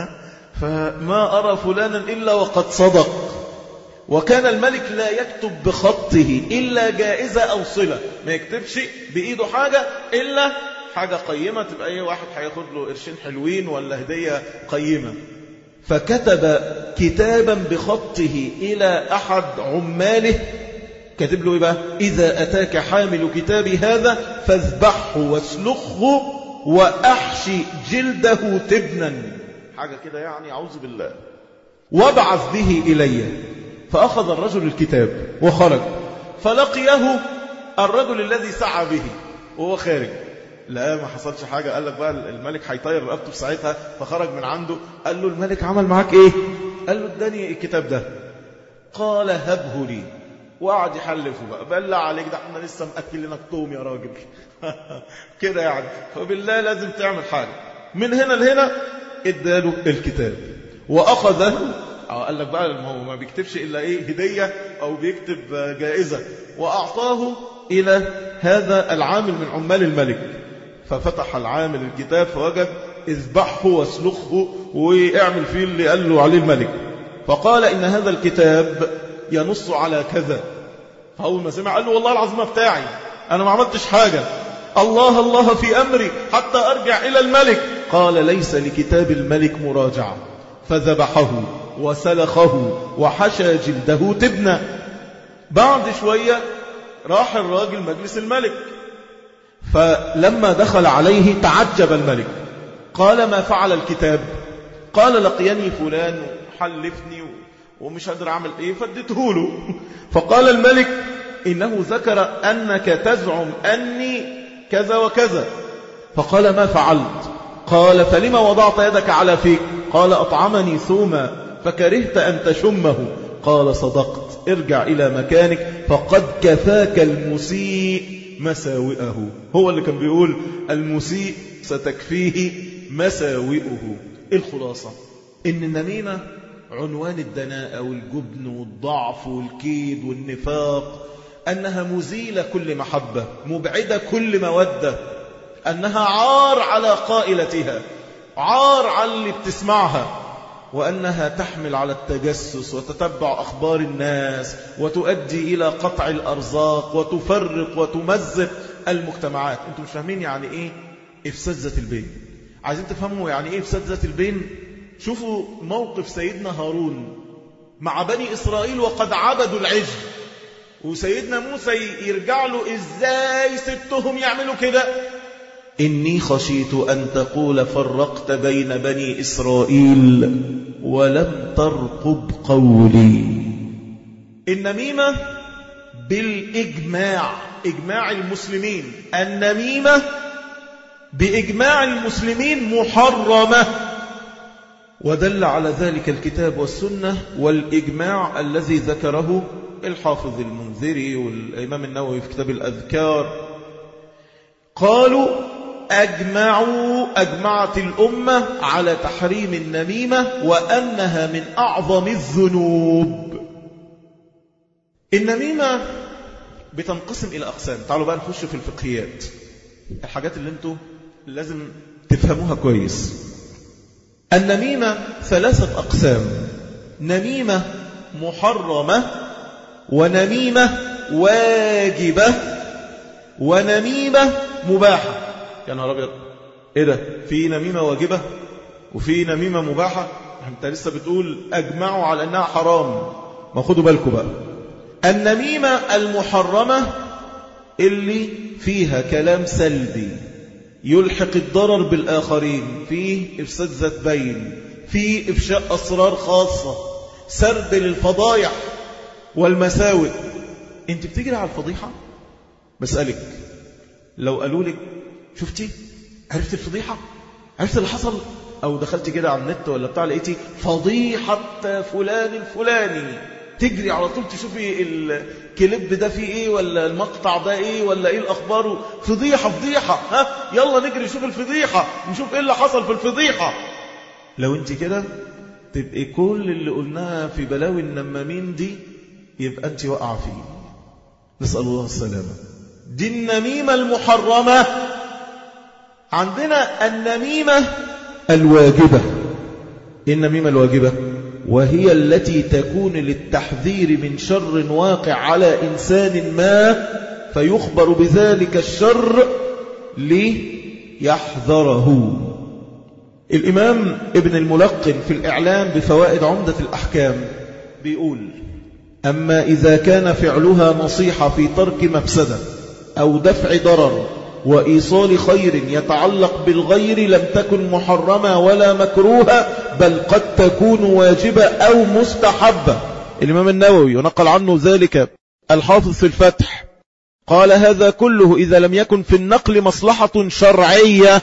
فما أرى فلانا إلا وقد صدق وكان الملك لا يكتب بخطه إلا جائزة أو صلة ما يكتبش بإيده حاجة إلا حاجة قيمة تبقى أي واحد هياخد له قرشين حلوين ولا هدية قيمة فكتب كتابا بخطه إلى أحد عماله كتب له إيه بقى إذا أتاك حامل كتابي هذا فاذبحه واسلخه وأحشي جلده تبنا حاجة كده يعني أعوذ بالله وابعث به إلي فأخذ الرجل الكتاب وخرج فلقيه الرجل الذي سعى به وهو خارج لا ما حصلش حاجة قال لك بقى الملك هيطير رقبته في ساعتها فخرج من عنده قال له الملك عمل معاك ايه قال له اداني الكتاب ده قال هبه لي وقعد يحلفه بقى بالله عليك ده احنا لسه مأكل لنا الطوم يا راجل كده يعني فبالله لازم تعمل حاجة من هنا لهنا اداله الكتاب وأخذه قال لك بقى هو ما بيكتبش إلا إيه هدية أو بيكتب جائزة وأعطاه إلى هذا العامل من عمال الملك ففتح العامل الكتاب فوجد اذبحه واسلخه واعمل فيه اللي قال له عليه الملك فقال إن هذا الكتاب ينص على كذا فأول ما سمع قال له والله العظيم بتاعي أنا ما عملتش حاجة الله الله في أمري حتى أرجع إلى الملك قال ليس لكتاب الملك مراجعة فذبحه وسلخه وحشى جلده تبنى بعد شوية راح الراجل مجلس الملك فلما دخل عليه تعجب الملك قال ما فعل الكتاب قال لقيني فلان حلفني ومش قادر أعمل إيه فادته له فقال الملك إنه ذكر أنك تزعم أني كذا وكذا فقال ما فعلت قال فلما وضعت يدك على فيك قال أطعمني ثوما فكرهت أن تشمه قال صدقت ارجع إلى مكانك فقد كفاك المسيء مساوئه هو اللي كان بيقول المسيء ستكفيه مساوئه الخلاصة إن النميمة عنوان الدناءة والجبن والضعف والكيد والنفاق أنها مزيلة كل محبة مبعدة كل مودة أنها عار على قائلتها عار على اللي بتسمعها وأنها تحمل على التجسس وتتبع أخبار الناس وتؤدي إلى قطع الأرزاق وتفرق وتمزق المجتمعات أنتم مش فاهمين يعني إيه إفساد ذات البين عايزين تفهموا يعني إيه إفساد ذات البين شوفوا موقف سيدنا هارون مع بني إسرائيل وقد عبدوا العجل وسيدنا موسى يرجع له إزاي سبتهم يعملوا كده إني خشيت أن تقول فرقت بين بني إسرائيل ولم ترقب قولي النميمة بالإجماع إجماع المسلمين النميمة بإجماع المسلمين محرمة ودل على ذلك الكتاب والسنة والإجماع الذي ذكره الحافظ المنذري والإمام النووي في كتاب الأذكار قالوا أجمعوا أجمعت الأمة على تحريم النميمة وأنها من أعظم الذنوب النميمة بتنقسم إلى أقسام تعالوا بقى نخش في الفقهيات الحاجات اللي انتوا لازم تفهموها كويس النميمة ثلاثة أقسام نميمة محرمة ونميمة واجبة ونميمة مباحة يا نهار أبيض إيه ده في نميمة واجبة وفي نميمة مباحة أنت لسه بتقول أجمعوا على أنها حرام ما خدوا بالكم بقى النميمة المحرمة اللي فيها كلام سلبي يلحق الضرر بالآخرين فيه إفساد ذات بين فيه إفشاء أسرار خاصة سرد للفضايح والمساوئ انت بتجري على الفضيحة بسألك لو قالوا لك شفتي عرفت الفضيحة عرفت اللي حصل أو دخلت كده على النت ولا بتاع لقيتي فضيحة فلان الفلاني تجري على طول تشوفي الكليب ده فيه ايه ولا المقطع ده ايه ولا ايه الاخبار فضيحة فضيحة ها يلا نجري نشوف الفضيحة نشوف ايه اللي حصل في الفضيحة لو انت كده تبقي كل اللي قلناها في بلاوي النمامين دي يبقى انت وقع فيه نسأل الله السلامة دي النميمة المحرمة عندنا النميمة الواجبة إيه النميمة الواجبة وهي التي تكون للتحذير من شر واقع على إنسان ما فيخبر بذلك الشر ليحذره الإمام ابن الملقن في الإعلام بفوائد عمدة الأحكام بيقول أما إذا كان فعلها نصيحة في ترك مفسدة أو دفع ضرر وإيصال خير يتعلق بالغير لم تكن محرمة ولا مكروهة بل قد تكون واجبة أو مستحبة الإمام النووي ينقل عنه ذلك الحافظ في الفتح قال هذا كله إذا لم يكن في النقل مصلحة شرعية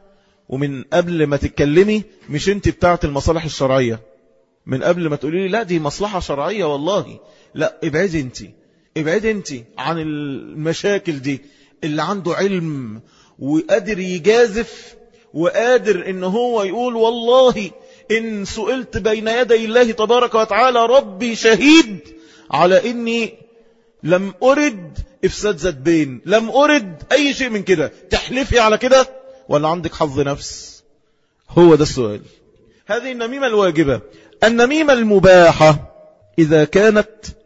ومن قبل ما تتكلمي مش انت بتاعت المصالح الشرعية من قبل ما تقولي لي لا دي مصلحة شرعية والله لا ابعدي انت ابعدي انت عن المشاكل دي اللي عنده علم وقادر يجازف وقادر ان هو يقول والله ان سئلت بين يدي الله تبارك وتعالى ربي شهيد على اني لم ارد افساد ذات بين لم ارد اي شيء من كده تحلفي على كده ولا عندك حظ نفس هو ده السؤال هذه النميمة الواجبة النميمة المباحة إذا كانت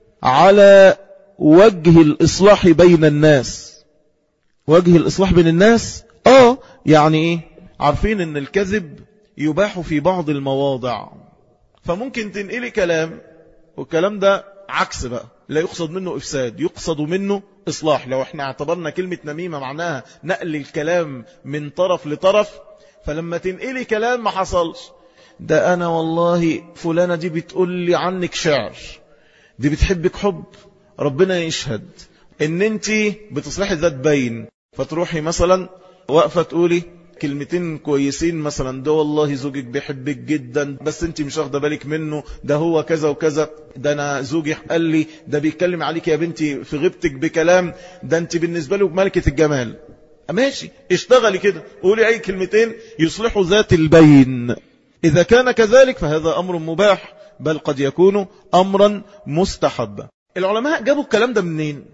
على وجه الإصلاح بين الناس وجه الإصلاح بين الناس آه يعني إيه عارفين أن الكذب يباح في بعض المواضع فممكن تنقلي كلام والكلام ده عكس بقى لا يقصد منه إفساد يقصد منه إصلاح لو احنا اعتبرنا كلمة نميمة معناها نقل الكلام من طرف لطرف فلما تنقلي كلام ما حصلش ده أنا والله فلانة دي بتقول لي عنك شعر دي بتحبك حب ربنا يشهد ان انت بتصلحي ذات بين فتروحي مثلا واقفة تقولي كلمتين كويسين مثلا ده والله زوجك بيحبك جدا بس انت مش واخده بالك منه ده هو كذا وكذا ده انا زوجي قال لي ده بيتكلم عليك يا بنتي في غيبتك بكلام ده انت بالنسبه له ملكه الجمال ماشي اشتغلي كده قولي اي كلمتين يصلحوا ذات البين اذا كان كذلك فهذا امر مباح بل قد يكون امرا مستحبا العلماء جابوا الكلام ده منين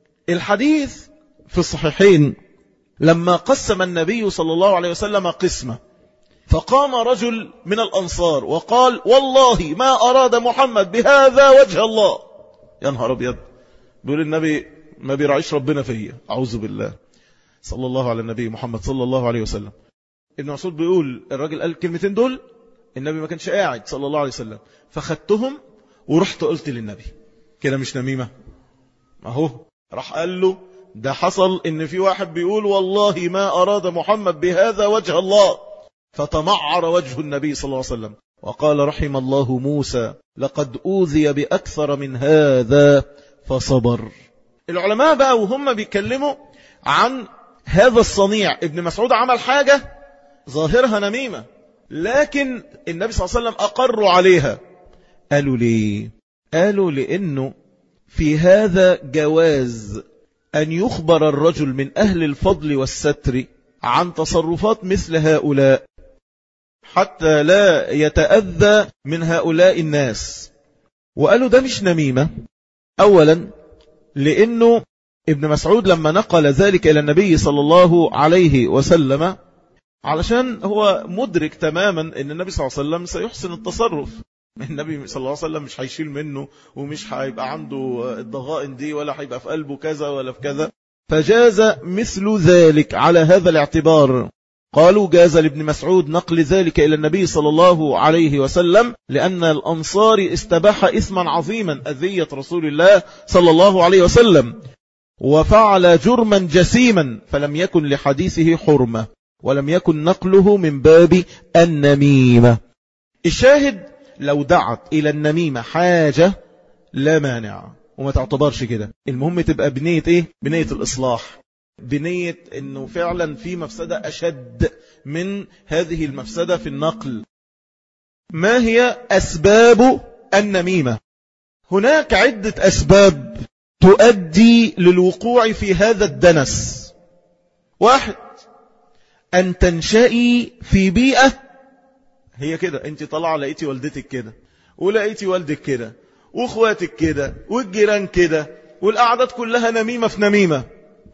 الحديث في الصحيحين لما قسم النبي صلى الله عليه وسلم قسمة فقام رجل من الأنصار وقال والله ما أراد محمد بهذا وجه الله يا نهار أبيض بيقول النبي ما بيرعيش ربنا فيا أعوذ بالله صلى الله على النبي محمد صلى الله عليه وسلم ابن مسعود بيقول الراجل قال الكلمتين دول النبي ما كانش قاعد صلى الله عليه وسلم فخدتهم ورحت قلت للنبي كده مش نميمة اهو راح قال له ده حصل ان في واحد بيقول والله ما اراد محمد بهذا وجه الله فتمعر وجه النبي صلى الله عليه وسلم وقال رحم الله موسى لقد أوذي بأكثر من هذا فصبر العلماء بقى وهم بيتكلموا عن هذا الصنيع ابن مسعود عمل حاجة ظاهرها نميمة لكن النبي صلى الله عليه وسلم أقروا عليها قالوا ليه قالوا لأنه في هذا جواز أن يخبر الرجل من أهل الفضل والستر عن تصرفات مثل هؤلاء حتى لا يتأذى من هؤلاء الناس وقالوا ده مش نميمة أولا لأنه ابن مسعود لما نقل ذلك إلى النبي صلى الله عليه وسلم علشان هو مدرك تماما أن النبي صلى الله عليه وسلم سيحسن التصرف النبي صلى الله عليه وسلم مش هيشيل منه ومش هيبقى عنده الضغائن دي ولا هيبقى في قلبه كذا ولا في كذا فجاز مثل ذلك على هذا الاعتبار قالوا جاز لابن مسعود نقل ذلك إلى النبي صلى الله عليه وسلم لأن الأنصار استباح إثما عظيما أذية رسول الله صلى الله عليه وسلم وفعل جرما جسيما فلم يكن لحديثه حرمة ولم يكن نقله من باب النميمة الشاهد لو دعت إلى النميمة حاجة لا مانع وما تعتبرش كده المهم تبقى بنية ايه بنية الإصلاح بنية انه فعلا في مفسدة اشد من هذه المفسدة في النقل ما هي اسباب النميمة هناك عدة اسباب تؤدي للوقوع في هذا الدنس واحد ان تنشئي في بيئة هي كده انت طالعة لقيتي والدتك كده ولقيتي والدك كده واخواتك كده والجيران كده والاعداد كلها نميمة في نميمة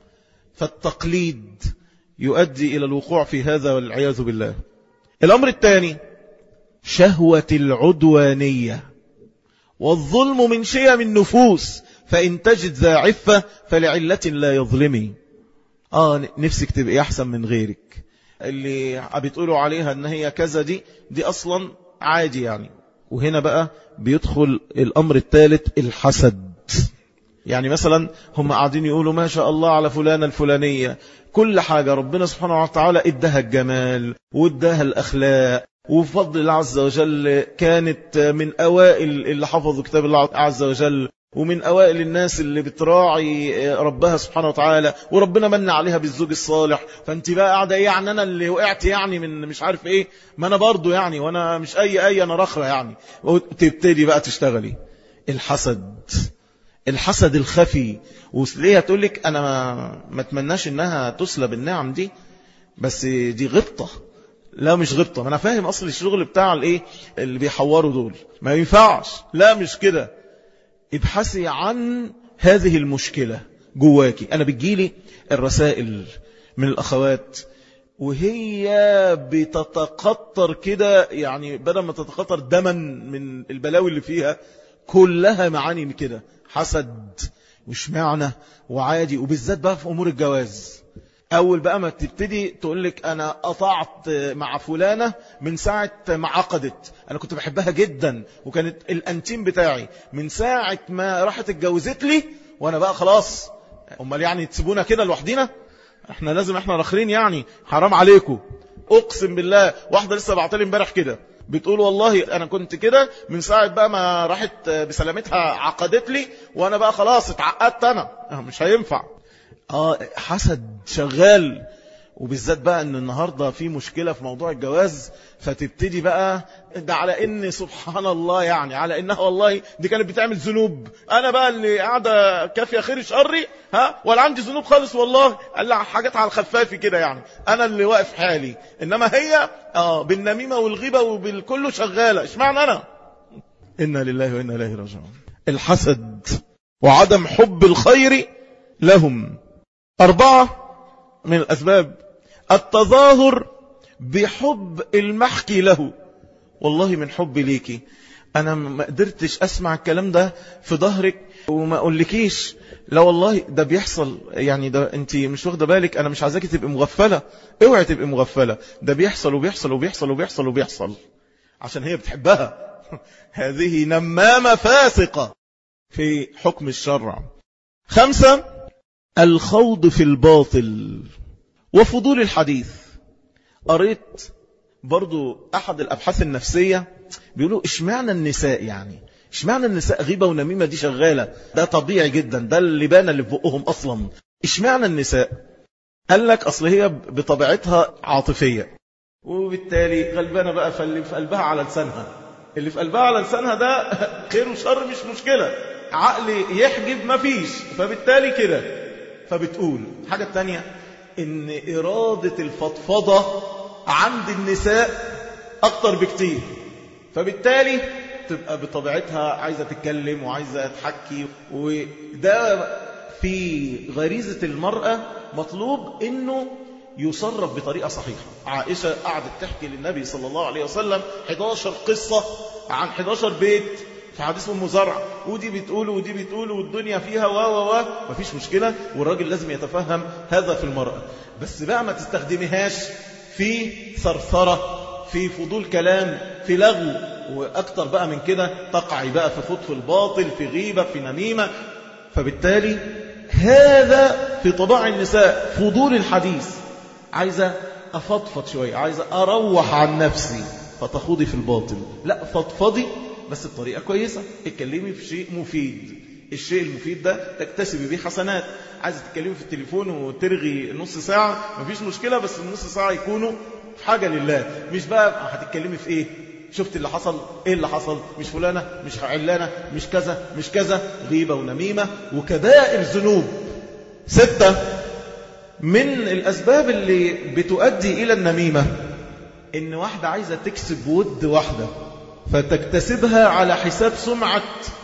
فالتقليد يؤدي إلى الوقوع في هذا والعياذ بالله الأمر الثاني شهوة العدوانية والظلم من شيم النفوس فإن تجد ذا عفة فلعلة لا يظلمي آه نفسك تبقى أحسن من غيرك اللي بتقولوا عليها أن هي كذا دي دي أصلا عادي يعني وهنا بقى بيدخل الأمر الثالث الحسد يعني مثلا هم قاعدين يقولوا ما شاء الله على فلانة الفلانية كل حاجة ربنا سبحانه وتعالى ادها الجمال وادها الأخلاق وفضل الله عز وجل كانت من أوائل اللي حفظوا كتاب الله عز وجل ومن أوائل الناس اللي بتراعي ربها سبحانه وتعالى وربنا من عليها بالزوج الصالح فانت بقى قاعدة ايه يعني انا اللي وقعت يعني من مش عارف ايه ما انا برضو يعني وانا مش اي اي انا رخرة يعني وتبتدي بقى تشتغلي الحسد الحسد الخفي وليه تقول لك انا ما, ما اتمناش انها تسلب النعم دي بس دي غبطة لا مش غبطة ما انا فاهم اصل الشغل بتاع الايه اللي بيحوروا دول ما ينفعش لا مش كده ابحثي عن هذه المشكلة جواكي انا بتجيلي الرسائل من الاخوات وهي بتتقطر كده يعني بدل ما تتقطر دما من البلاوي اللي فيها كلها معاني كده حسد وش معنى وعادي وبالذات بقى في أمور الجواز أول بقى ما تبتدي تقول لك أنا قطعت مع فلانة من ساعة ما عقدت أنا كنت بحبها جدا وكانت الأنتيم بتاعي من ساعة ما راحت اتجوزت لي وأنا بقى خلاص أمال يعني تسيبونا كده لوحدينا احنا لازم احنا رخرين يعني حرام عليكم اقسم بالله واحدة لسه بعتلي امبارح كده بتقول والله انا كنت كده من ساعة بقى ما راحت بسلامتها عقدت لي وانا بقى خلاص اتعقدت انا مش هينفع اه حسد شغال وبالذات بقى ان النهاردة في مشكلة في موضوع الجواز فتبتدي بقى ده على ان سبحان الله يعني على انها والله دي كانت بتعمل ذنوب انا بقى اللي قاعدة كافية خير شري ها ولا عندي ذنوب خالص والله قال لها حاجات على الخفافي كده يعني انا اللي واقف حالي انما هي اه بالنميمة والغيبة وبالكله شغالة اشمعنى انا انا لله وانا اليه راجعون الحسد وعدم حب الخير لهم اربعة من الاسباب التظاهر بحب المحكي له والله من حبي ليكي انا ما قدرتش اسمع الكلام ده في ظهرك وما اقولكيش لا والله ده بيحصل يعني ده انت مش واخده بالك انا مش عايزاكي تبقي مغفله اوعي تبقي مغفله ده بيحصل وبيحصل وبيحصل وبيحصل وبيحصل عشان هي بتحبها هذه نمامة فاسقة في حكم الشرع خمسة الخوض في الباطل وفضول الحديث قريت برضو أحد الأبحاث النفسية بيقولوا إشمعنى النساء يعني إشمعنى النساء غيبة ونميمة دي شغالة ده طبيعي جدا ده اللي بان اللي في بقهم أصلا إشمعنى النساء قال لك أصل هي بطبيعتها عاطفية وبالتالي غلبانة بقى فاللي في قلبها على لسانها اللي في قلبها على لسانها ده خير وشر مش مشكلة عقل يحجب ما فيش فبالتالي كده فبتقول حاجة تانية ان إرادة الفضفضة عند النساء أكتر بكتير فبالتالي تبقى بطبيعتها عايزة تتكلم وعايزة تحكي وده في غريزة المرأة مطلوب انه يصرف بطريقة صحيحة عائشة قعدت تحكي للنبي صلى الله عليه وسلم 11 قصة عن 11 بيت في حديث ام زرع ودي بتقول ودي بتقول والدنيا فيها و و و مفيش مشكلة والراجل لازم يتفهم هذا في المرأة بس بقى ما تستخدميهاش في ثرثرة في فضول كلام في لغو وأكتر بقى من كده تقعي بقى في خطف الباطل في غيبة في نميمة فبالتالي هذا في طباع النساء فضول الحديث عايزة أفضفض شوية عايزة أروح عن نفسي فتخوضي في الباطل لا فضفضي بس بطريقة كويسة اتكلمي في شيء مفيد الشيء المفيد ده تكتسبي بيه حسنات عايزة تتكلمي في التليفون وترغي نص ساعة مفيش مشكلة بس النص ساعة يكونوا في حاجة لله مش بقى هتتكلمي في ايه شفت اللي حصل ايه اللي حصل مش فلانة مش علانة مش كذا مش كذا غيبة ونميمة وكبائر ذنوب ستة من الأسباب اللي بتؤدي إلى النميمة إن واحدة عايزة تكسب ود واحدة فتكتسبها على حساب سمعة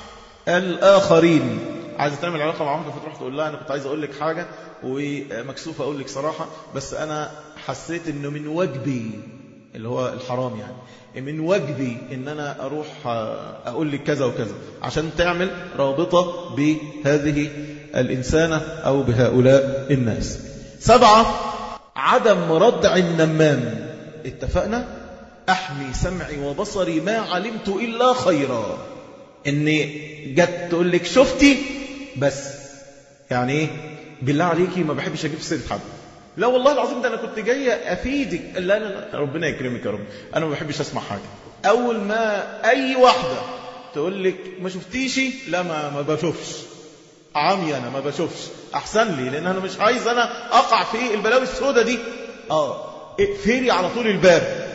الآخرين عايزة تعمل علاقة مع واحدة فتروح تقول لها أنا كنت عايز أقول لك حاجة ومكسوفة أقول لك صراحة بس أنا حسيت إنه من واجبي اللي هو الحرام يعني من واجبي إن أنا أروح أقول لك كذا وكذا عشان تعمل رابطة بهذه الإنسانة أو بهؤلاء الناس سبعة عدم ردع النمام اتفقنا أحمي سمعي وبصري ما علمت إلا خيرا إني جت تقول لك شفتي بس يعني إيه بالله عليكي ما بحبش أجيب سيرة حد لا والله العظيم ده أنا كنت جاية أفيدك لا لا لا ربنا يكرمك يا رب أنا ما بحبش أسمع حاجة أول ما أي واحدة تقول لك ما شفتيش لا ما, ما بشوفش عمي أنا ما بشوفش أحسن لي لأن أنا مش عايز أنا أقع في البلاوي السوداء دي آه اقفلي على طول الباب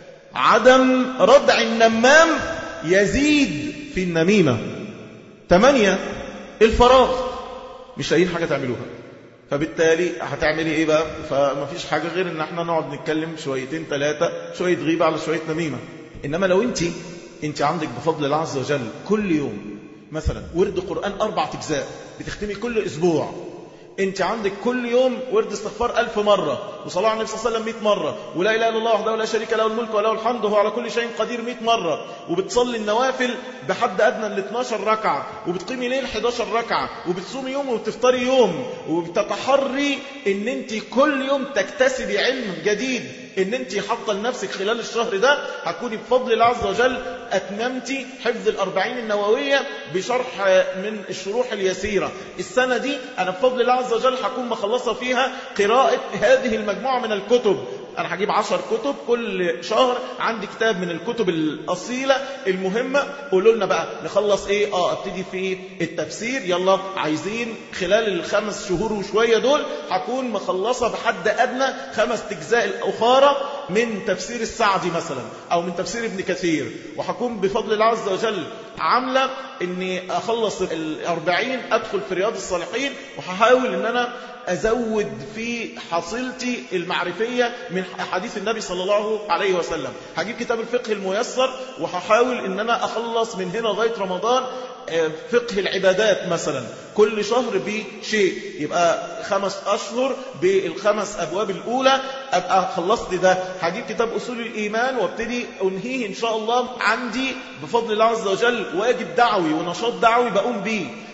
عدم ردع النمام يزيد في النميمة ثمانية الفراغ مش لاقيين حاجة تعملوها فبالتالي هتعملي ايه بقى فما فيش حاجة غير ان احنا نقعد نتكلم شويتين ثلاثة شوية غيبة على شوية نميمة انما لو انت انت عندك بفضل الله عز وجل كل يوم مثلا ورد قرآن أربع أجزاء بتختمي كل أسبوع انت عندك كل يوم ورد استغفار ألف مرة وصلاة على النبي صلى الله عليه وسلم 100 مرة ولا إله إلا الله وحده لا شريك له الملك وله الحمد وهو على كل شيء قدير 100 مرة وبتصلي النوافل بحد أدنى ل 12 ركعة وبتقيمي ليل 11 ركعة وبتصومي يوم وبتفطري يوم وبتتحري ان انت كل يوم تكتسبي علم جديد ان انت حاطه لنفسك خلال الشهر ده هتكوني بفضل الله عز وجل اتممتي حفظ الأربعين النووية بشرح من الشروح اليسيرة السنة دي انا بفضل الله عز وجل هكون مخلصة فيها قراءة هذه المجموعة من الكتب أنا هجيب عشر كتب كل شهر عندي كتاب من الكتب الأصيلة المهمة قولوا لنا بقى نخلص إيه آه ابتدي في التفسير يلا عايزين خلال الخمس شهور وشوية دول هكون مخلصة بحد أدنى خمس أجزاء الأخرى من تفسير السعدي مثلا أو من تفسير ابن كثير وهكون بفضل الله عز وجل عاملة أني أخلص الأربعين أدخل في رياض الصالحين وهحاول أن أنا أزود في حصيلتي المعرفية من حديث النبي صلى الله عليه وسلم هجيب كتاب الفقه الميسر وهحاول أن أنا أخلص من هنا لغاية رمضان فقه العبادات مثلا كل شهر بشيء يبقى خمس أشهر بالخمس أبواب الأولى أبقى خلصت ده هجيب كتاب أصول الإيمان وابتدي أنهيه إن شاء الله عندي بفضل الله عز وجل واجب دعوي ونشاط دعوي بقوم بيه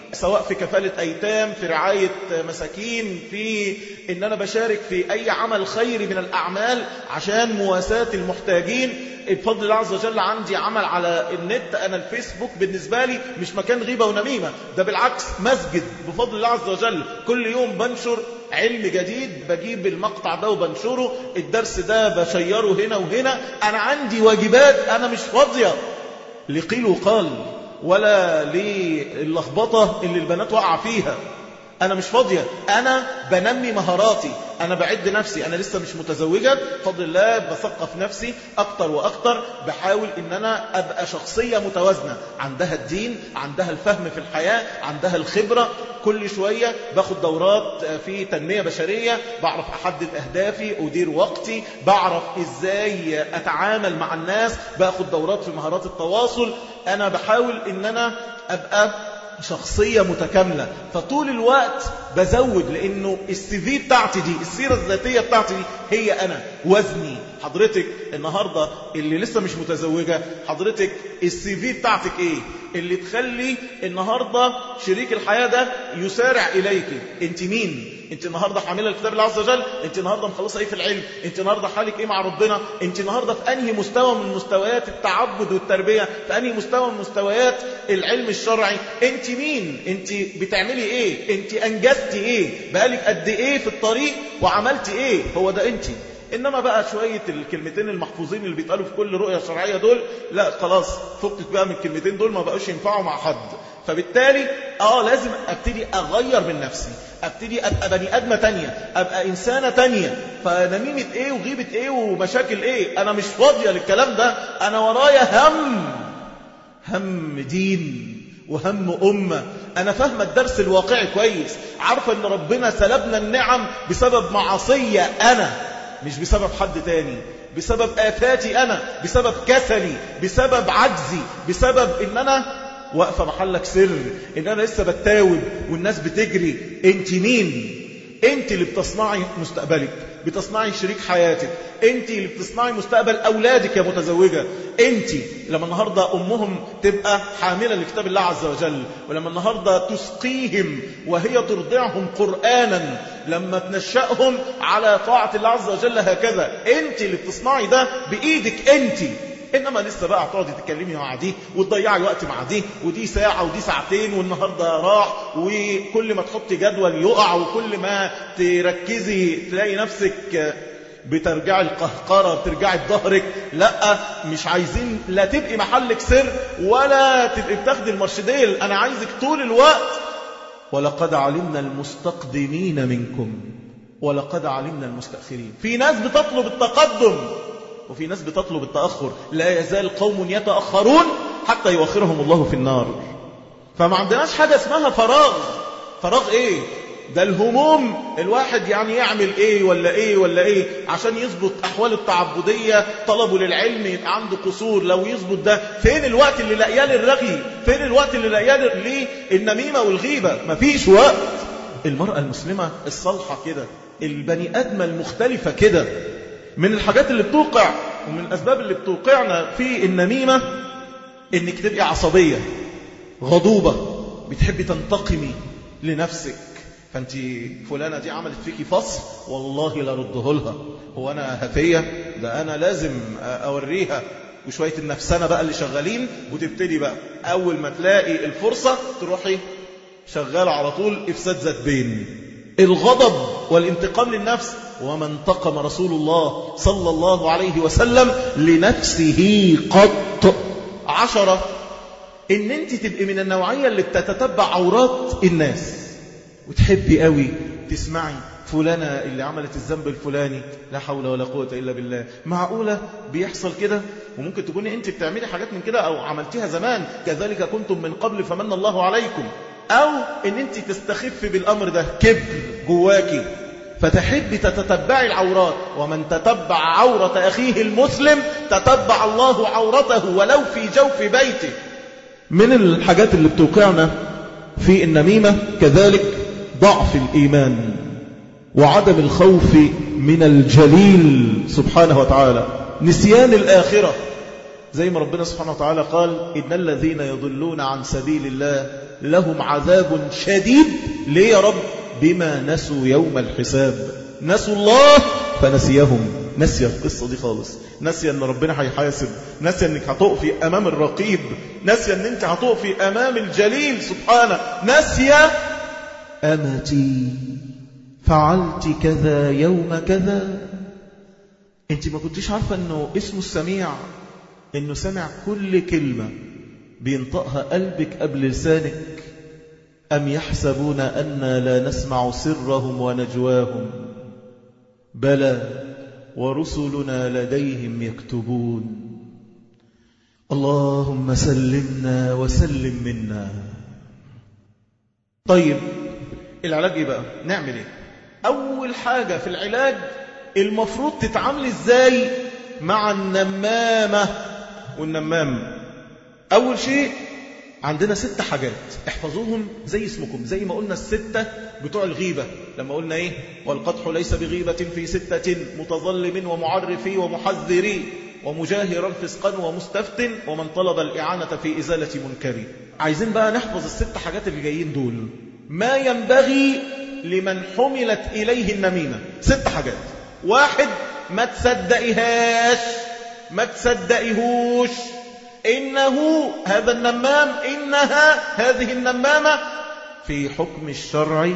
سواء في كفالة أيتام في رعاية مساكين في إن أنا بشارك في أي عمل خيري من الأعمال عشان مواساة المحتاجين بفضل الله عز وجل عندي عمل على النت أنا الفيسبوك بالنسبة لي مش مكان غيبة ونميمة ده بالعكس مسجد بفضل الله عز وجل كل يوم بنشر علم جديد بجيب المقطع ده وبنشره الدرس ده بشيره هنا وهنا أنا عندي واجبات أنا مش فاضية لقيل وقال ولا للخبطة اللي البنات وقع فيها أنا مش فاضية أنا بنمي مهاراتي أنا بعد نفسي أنا لسه مش متزوجة فضل الله بثقف نفسي أكتر وأكتر بحاول إن أنا أبقى شخصية متوازنة عندها الدين عندها الفهم في الحياة عندها الخبرة كل شوية باخد دورات في تنمية بشرية بعرف أحدد أهدافي أدير وقتي بعرف إزاي أتعامل مع الناس باخد دورات في مهارات التواصل أنا بحاول إن أنا أبقى شخصية متكاملة فطول الوقت بزود لأنه السي في بتاعتي دي السيرة الذاتية بتاعتي دي هي أنا وزني حضرتك النهاردة اللي لسه مش متزوجة حضرتك السي في بتاعتك ايه اللي تخلي النهاردة شريك الحياة ده يسارع إليك انت مين انت النهاردة حاملة الكتاب الله عز وجل انت النهاردة مخلصة ايه في العلم انت النهاردة حالك ايه مع ربنا انت النهاردة في انهي مستوى من مستويات التعبد والتربية في انهي مستوى من مستويات العلم الشرعي انت مين انت بتعملي ايه انت انجزتي ايه بقالك قد ايه في الطريق وعملتي ايه هو ده انت إنما بقى شوية الكلمتين المحفوظين اللي بيتقالوا في كل رؤية شرعية دول لا خلاص فكك بقى من الكلمتين دول ما بقوش ينفعوا مع حد فبالتالي آه لازم أبتدي أغير من نفسي أبتدي أبقى بني أدمة تانية أبقى إنسانة تانية فنميمة إيه وغيبة إيه ومشاكل إيه أنا مش فاضية للكلام ده أنا ورايا هم هم دين وهم أمة أنا فاهمة الدرس الواقعي كويس عارفة أن ربنا سلبنا النعم بسبب معصية أنا مش بسبب حد تاني بسبب آفاتي أنا بسبب كسلي بسبب عجزي بسبب إن أنا واقفة محلك سر إن أنا لسه بتاوب والناس بتجري أنت مين أنت اللي بتصنعي مستقبلك بتصنعي شريك حياتك أنت اللي بتصنعي مستقبل أولادك يا متزوجة أنت لما النهاردة أمهم تبقى حاملة لكتاب الله عز وجل ولما النهاردة تسقيهم وهي ترضعهم قرآنا لما تنشأهم على طاعة الله عز وجل هكذا أنت اللي بتصنعي ده بإيدك أنت إنما لسه بقى هتقعدي تتكلمي مع دي وتضيعي وقت مع دي ودي ساعة ودي ساعتين والنهاردة راح وكل ما تحطي جدول يقع وكل ما تركزي تلاقي نفسك بترجعي القهقرة بترجعي بظهرك لا مش عايزين لا تبقي محلك سر ولا تبقي بتاخدي المرشديل أنا عايزك طول الوقت ولقد علمنا المستقدمين منكم ولقد علمنا المستأخرين في ناس بتطلب التقدم وفي ناس بتطلب التأخر لا يزال قوم يتأخرون حتى يؤخرهم الله في النار فما عندناش حاجة اسمها فراغ فراغ ايه ده الهموم الواحد يعني يعمل ايه ولا ايه ولا ايه عشان يظبط احواله التعبدية طلبه للعلم يبقى عنده قصور لو يظبط ده فين الوقت اللي لاقياه للرغي فين الوقت اللي لاقياه للنميمة والغيبة مفيش وقت المرأة المسلمة الصالحة كده البني أدمة المختلفة كده من الحاجات اللي بتوقع ومن الأسباب اللي بتوقعنا في النميمة إنك تبقي عصبية غضوبة بتحبي تنتقمي لنفسك فأنت فلانة دي عملت فيكي فصل والله لا رده لها هو أنا هفية ده أنا لازم أوريها وشوية النفسانة بقى اللي شغالين وتبتدي بقى أول ما تلاقي الفرصة تروحي شغال على طول إفساد ذات بين الغضب والانتقام للنفس وما انتقم رسول الله صلى الله عليه وسلم لنفسه قط عشرة ان انت تبقي من النوعية اللي بتتتبع عورات الناس وتحبي قوي تسمعي فلانة اللي عملت الذنب الفلاني لا حول ولا قوة إلا بالله معقولة بيحصل كده وممكن تكوني انت بتعملي حاجات من كده أو عملتيها زمان كذلك كنتم من قبل فمن الله عليكم أو ان انت تستخف بالأمر ده كبر جواكي فتحب تتتبعي العورات ومن تتبع عورة أخيه المسلم تتبع الله عورته ولو في جوف بيته من الحاجات اللي بتوقعنا في النميمة كذلك ضعف الإيمان وعدم الخوف من الجليل سبحانه وتعالى نسيان الآخرة زي ما ربنا سبحانه وتعالى قال إن الذين يضلون عن سبيل الله لهم عذاب شديد ليه يا رب بما نسوا يوم الحساب نسوا الله فنسيهم نسي القصة دي خالص نسي ان ربنا هيحاسب نسي انك هتقفي امام الرقيب نسي ان انت هتقفي امام الجليل سبحانه نسي امتي فعلت كذا يوم كذا انت ما كنتيش عارفة انه اسمه السميع انه سمع كل كلمة بينطقها قلبك قبل لسانك أم يحسبون أنا لا نسمع سرهم ونجواهم بلى ورسلنا لديهم يكتبون اللهم سلمنا وسلم منا طيب العلاج ايه بقى نعمل ايه اول حاجة في العلاج المفروض تتعامل ازاي مع النمامة والنمام اول شيء عندنا ست حاجات احفظوهم زي اسمكم زي ما قلنا الستة بتوع الغيبة لما قلنا ايه والقدح ليس بغيبة في ستة متظلم ومعرف ومحذر ومجاهرا فسقا ومستفت ومن طلب الإعانة في إزالة منكر عايزين بقى نحفظ الست حاجات اللي جايين دول ما ينبغي لمن حملت إليه النميمة ست حاجات واحد ما تصدقيهاش ما تصدقيهوش إنه هذا النمام إنها هذه النمامة في حكم الشرع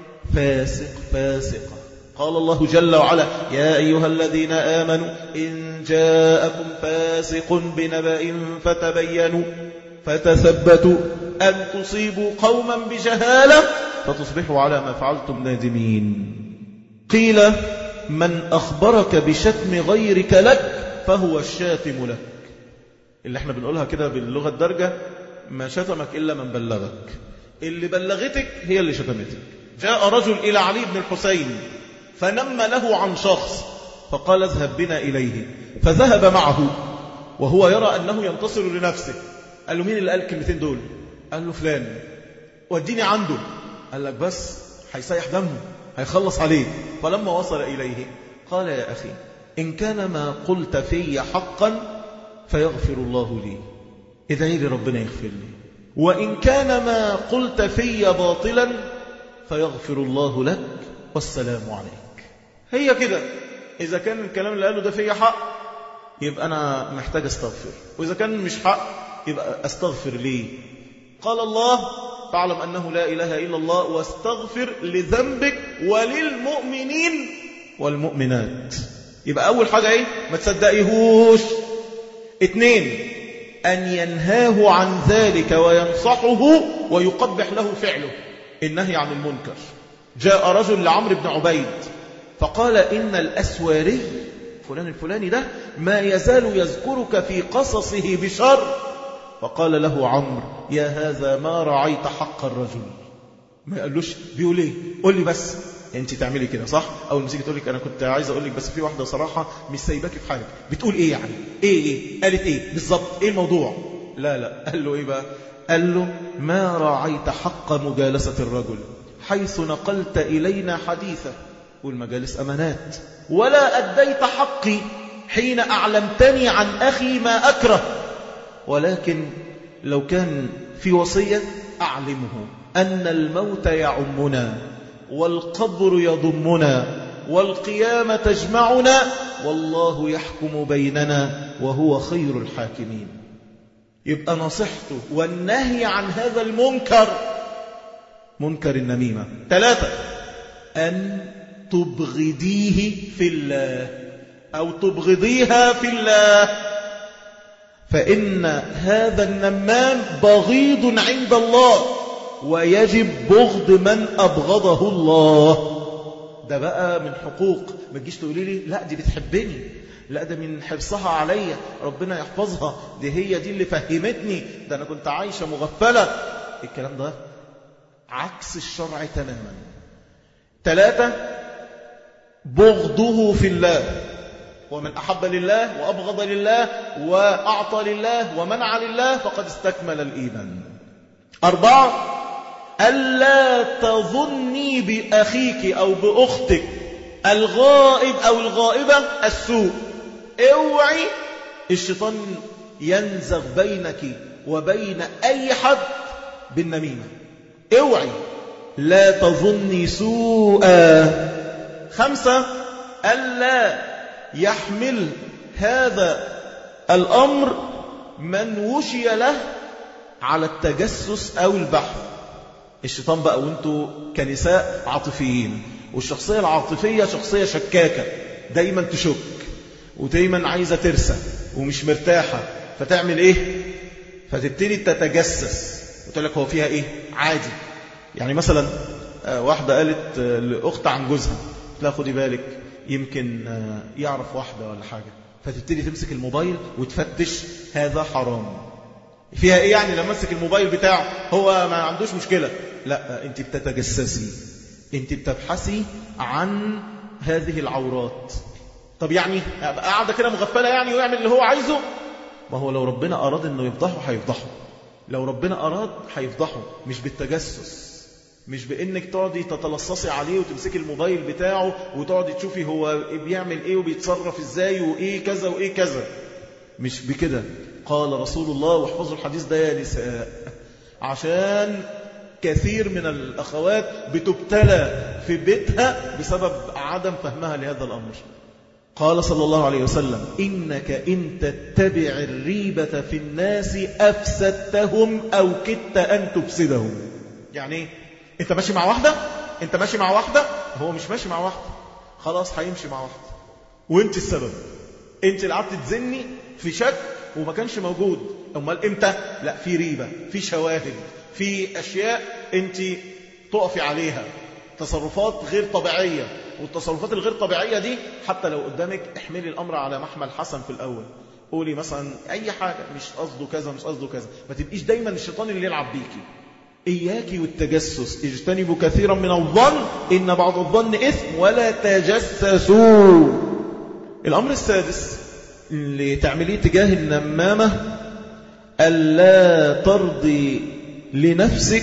فاسق فاسقة قال الله جل وعلا يا أيها الذين آمنوا إن جاءكم فاسق بنبأ فتبينوا فتثبتوا أن تصيبوا قوما بجهالة فتصبحوا على ما فعلتم نادمين قيل من أخبرك بشتم غيرك لك فهو الشاتم لك اللي احنا بنقولها كده باللغة الدرجة ما شتمك إلا من بلغك اللي بلغتك هي اللي شتمتك جاء رجل إلى علي بن الحسين فنم له عن شخص فقال اذهب بنا إليه فذهب معه وهو يرى أنه ينتصر لنفسه قال له مين اللي قال الكلمتين دول قال له فلان وديني عنده قال لك بس هيسيح دمه هيخلص عليه فلما وصل إليه قال يا أخي إن كان ما قلت في حقا فيغفر الله لي ادعي لي ربنا يغفر لي وإن كان ما قلت في باطلا فيغفر الله لك والسلام عليك هي كده إذا كان الكلام اللي قاله ده فيه حق يبقى أنا محتاج أستغفر وإذا كان مش حق يبقى أستغفر ليه قال الله فاعلم أنه لا إله إلا الله واستغفر لذنبك وللمؤمنين والمؤمنات يبقى أول حاجة إيه ما تصدقيهوش اثنين أن ينهاه عن ذلك وينصحه ويقبح له فعله النهي عن المنكر جاء رجل لعمرو بن عبيد فقال إن الأسواري فلان الفلاني ده ما يزال يذكرك في قصصه بشر فقال له عمرو يا هذا ما رعيت حق الرجل ما قالوش بيقول ايه قول لي بس انت تعملي كده صح اول ما تيجي تقول لك انا كنت عايز اقول لك بس في واحده صراحه مش سايباكي في حالك بتقول ايه يعني ايه ايه قالت ايه بالظبط ايه الموضوع لا لا قال له ايه بقى قال له ما راعيت حق مجالسه الرجل حيث نقلت الينا حديثه والمجالس امانات ولا اديت حقي حين اعلمتني عن اخي ما اكره ولكن لو كان في وصيه اعلمه ان الموت يعمنا والقبر يضمنا والقيامة تجمعنا والله يحكم بيننا وهو خير الحاكمين يبقى نصحته والنهي عن هذا المنكر منكر النميمة ثلاثة أن تبغضيه في الله أو تبغضيها في الله فإن هذا النمام بغيض عند الله ويجب بغض من أبغضه الله ده بقى من حقوق ما تجيش تقولي لي لا دي بتحبني لا ده من حرصها عليا ربنا يحفظها دي هي دي اللي فهمتني ده أنا كنت عايشة مغفلة الكلام ده عكس الشرع تماما ثلاثة بغضه في الله ومن أحب لله وأبغض لله وأعطى لله ومنع لله فقد استكمل الإيمان أربعة ألا تظني بأخيك أو بأختك الغائب أو الغائبة السوء اوعي الشيطان ينزغ بينك وبين أي حد بالنميمة اوعي لا تظني سوءا خمسة ألا يحمل هذا الأمر من وشي له على التجسس أو البحث الشيطان بقى وانتوا كنساء عاطفيين والشخصية العاطفية شخصية شكاكة دايما تشك ودايما عايزة ترسى ومش مرتاحة فتعمل ايه فتبتدي تتجسس وتقول لك هو فيها ايه عادي يعني مثلا واحدة قالت لأخت عن جوزها لا خدي بالك يمكن يعرف واحدة ولا حاجة فتبتدي تمسك الموبايل وتفتش هذا حرام فيها ايه يعني لما امسك الموبايل بتاعه هو ما عندوش مشكلة لا انت بتتجسسي انت بتبحثي عن هذه العورات طب يعني قاعدة كده مغفلة يعني ويعمل اللي هو عايزه ما هو لو ربنا أراد انه يفضحه هيفضحه لو ربنا أراد هيفضحه مش بالتجسس مش بانك تقعدي تتلصصي عليه وتمسكي الموبايل بتاعه وتقعدي تشوفي هو بيعمل ايه وبيتصرف ازاي وايه كذا وايه كذا مش بكده قال رسول الله واحفظوا الحديث ده يا نساء عشان كثير من الأخوات بتبتلى في بيتها بسبب عدم فهمها لهذا الأمر قال صلى الله عليه وسلم إنك إن تتبع الريبة في الناس أفسدتهم أو كدت أن تفسدهم يعني إيه؟ أنت ماشي مع واحدة أنت ماشي مع واحدة هو مش ماشي مع واحدة خلاص هيمشي مع واحدة وانت السبب انت اللي قعدت تزني في شك وما كانش موجود امال امتى لا في ريبه في شواهد في اشياء انت تقفي عليها تصرفات غير طبيعيه والتصرفات الغير طبيعيه دي حتى لو قدامك احملي الامر على محمل حسن في الاول قولي مثلا اي حاجه مش قصده كذا مش قصده كذا ما تبقيش دايما الشيطان اللي يلعب بيكي إياك والتجسس اجتنبوا كثيرا من الظن إن بعض الظن إثم ولا تجسسوا الأمر السادس اللي تعمليه تجاه النمامة ألا ترضي لنفسك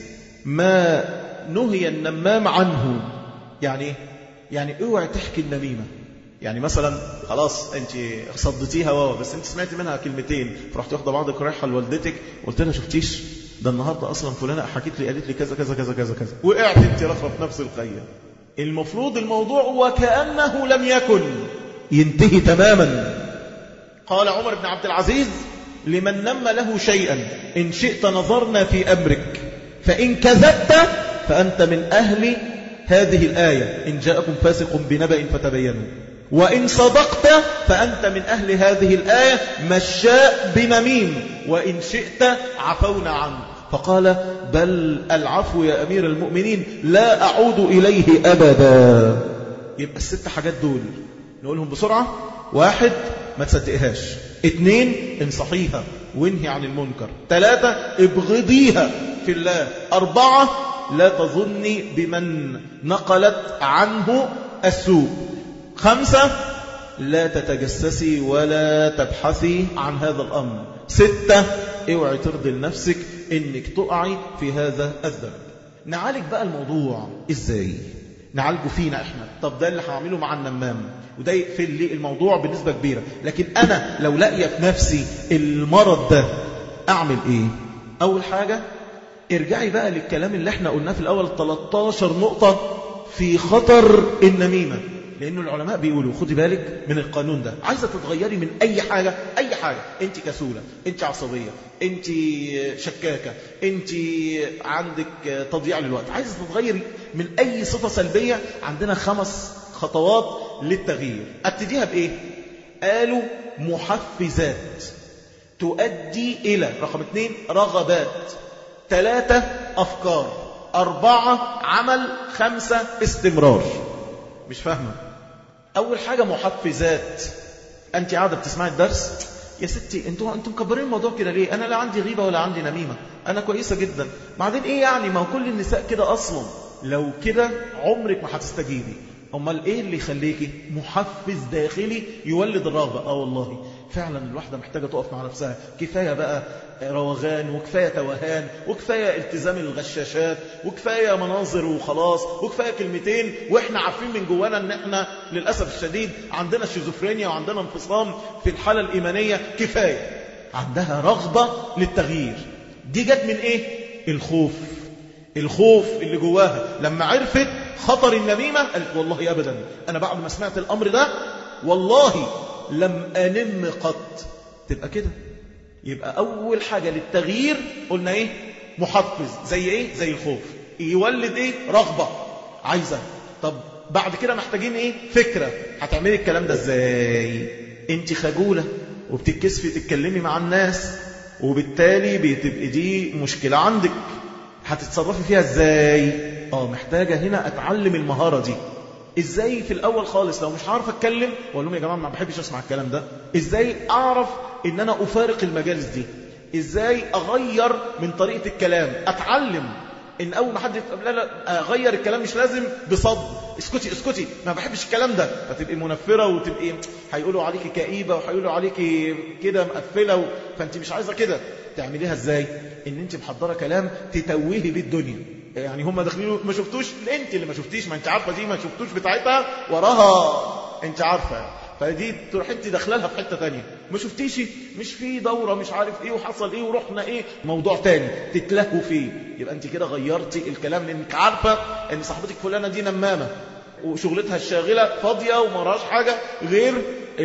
ما نهي النمام عنه يعني يعني اوعي تحكي النميمة يعني مثلا خلاص انت صدتيها واو بس انت سمعتي منها كلمتين فرحت واخده بعضك رايحه لوالدتك قلت لها شفتيش ده النهارده اصلا فلانه حكيت لي قالت لي كذا كذا كذا كذا كذا وقعت انت رخره في نفس الخيه المفروض الموضوع وكانه لم يكن ينتهي تماما قال عمر بن عبد العزيز لمن نم له شيئا إن شئت نظرنا في أمرك فإن كذبت فأنت من أهل هذه الآية إن جاءكم فاسق بنبأ فتبينوا وإن صدقت فأنت من أهل هذه الآية مشاء بنميم وإن شئت عفونا عنه فقال بل العفو يا أمير المؤمنين لا أعود إليه أبدا يبقى الست حاجات دول نقولهم بسرعة واحد ما تصدقهاش اثنين انصحيها وانهي عن المنكر ثلاثة ابغضيها في الله أربعة لا تظني بمن نقلت عنه السوء خمسة لا تتجسسي ولا تبحثي عن هذا الأمر ستة اوعي ترضي لنفسك انك تقعي في هذا الذنب نعالج بقى الموضوع ازاي نعالجه فينا احنا طب ده اللي هعمله مع النمام وده يقفل لي الموضوع بنسبة كبيرة لكن أنا لو لاقيه في نفسي المرض ده أعمل إيه أول حاجة ارجعي بقى للكلام اللي احنا قلناه في الأول 13 نقطة في خطر النميمة لأنه العلماء بيقولوا خدي بالك من القانون ده عايزة تتغيري من أي حاجة أي حاجة أنت كسولة أنت عصبية أنت شكاكة أنت عندك تضييع للوقت عايزة تتغيري من أي صفة سلبية عندنا خمس خطوات للتغيير ابتديها بإيه؟ قالوا محفزات تؤدي إلى رقم اثنين رغبات ثلاثة أفكار أربعة عمل خمسة استمرار مش فاهمة أول حاجة محفزات أنت قاعدة بتسمعي الدرس يا ستي انتوا انتوا مكبرين الموضوع كده ليه انا لا عندي غيبه ولا عندي نميمه انا كويسه جدا بعدين ايه يعني ما هو كل النساء كده اصلا لو كده عمرك ما هتستجيبي امال ايه اللي يخليكي محفز داخلي يولد الرغبه اه والله فعلا الواحده محتاجه تقف مع نفسها كفايه بقى روغان وكفايه توهان وكفايه التزام الغشاشات وكفايه مناظر وخلاص وكفايه كلمتين واحنا عارفين من جوانا ان احنا للاسف الشديد عندنا شيزوفرينيا وعندنا انفصام في الحاله الايمانيه كفايه عندها رغبه للتغيير دي جت من ايه الخوف الخوف اللي جواها لما عرفت خطر النميمة قالت والله أبدا أنا بعد ما سمعت الأمر ده والله لم أنم قط تبقى كده يبقى أول حاجة للتغيير قلنا إيه محفز زي إيه زي الخوف يولد إيه رغبة عايزة طب بعد كده محتاجين إيه فكرة هتعملي الكلام ده إزاي أنت خجولة وبتتكسفي تتكلمي مع الناس وبالتالي بتبقى دي مشكلة عندك هتتصرفي فيها ازاي اه محتاجة هنا اتعلم المهارة دي ازاي في الاول خالص لو مش عارف اتكلم واقول لهم يا جماعة ما بحبش اسمع الكلام ده ازاي اعرف ان انا افارق المجالس دي ازاي اغير من طريقة الكلام اتعلم ان اول ما حد يتقابل لا لا اغير الكلام مش لازم بصد اسكتي اسكتي ما بحبش الكلام ده فتبقي منفره وتبقي هيقولوا عليكي كئيبه وهيقولوا عليكي كده مقفله و... فانت مش عايزه كده تعمليها ازاي ان انت محضره كلام تتوهي بيه الدنيا يعني هم داخلين ما شفتوش انت اللي ما شفتيش ما انت عارفه دي ما شفتوش بتاعتها وراها انت عارفه فدي تروح انت داخله لها في حته ثانيه ما شفتيش مش في دوره مش عارف ايه وحصل ايه ورحنا ايه موضوع تاني تتلهوا فيه يبقى انت كده غيرتي الكلام لانك عارفه ان صاحبتك فلانه دي نمامه وشغلتها الشاغله فاضيه وما راش حاجه غير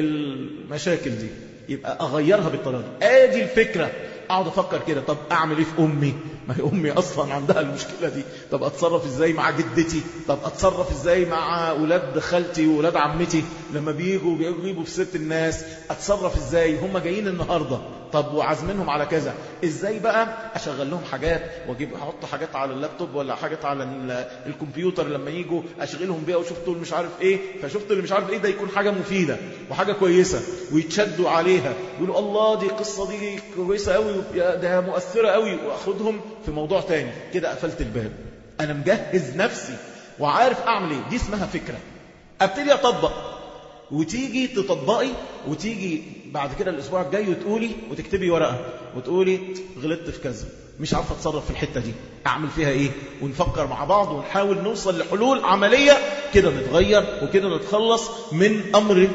المشاكل دي يبقى اغيرها بالطريقه دي ادي الفكره اقعد افكر كده طب اعمل ايه في امي ما هي امي اصلا عندها المشكله دي طب اتصرف ازاي مع جدتي طب اتصرف ازاي مع ولاد خالتي وولاد عمتي لما بييجوا بيجيبوا في ست الناس اتصرف ازاي هم جايين النهارده طب وعازمينهم على كذا ازاي بقى اشغل لهم حاجات واجيب احط حاجات على اللابتوب ولا حاجات على الكمبيوتر لما يجوا اشغلهم بيها وشفتوا اللي مش عارف ايه فشفت اللي مش عارف ايه ده يكون حاجه مفيده وحاجه كويسه ويتشدوا عليها يقولوا الله دي القصه دي كويسه قوي ده مؤثره قوي واخدهم في موضوع تاني كده قفلت الباب انا مجهز نفسي وعارف اعمل ايه دي اسمها فكره ابتدي اطبق وتيجي تطبقي وتيجي بعد كده الاسبوع الجاي وتقولي وتكتبي ورقه وتقولي غلطت في كذا مش عارفه اتصرف في الحته دي اعمل فيها ايه ونفكر مع بعض ونحاول نوصل لحلول عمليه كده نتغير وكده نتخلص من امر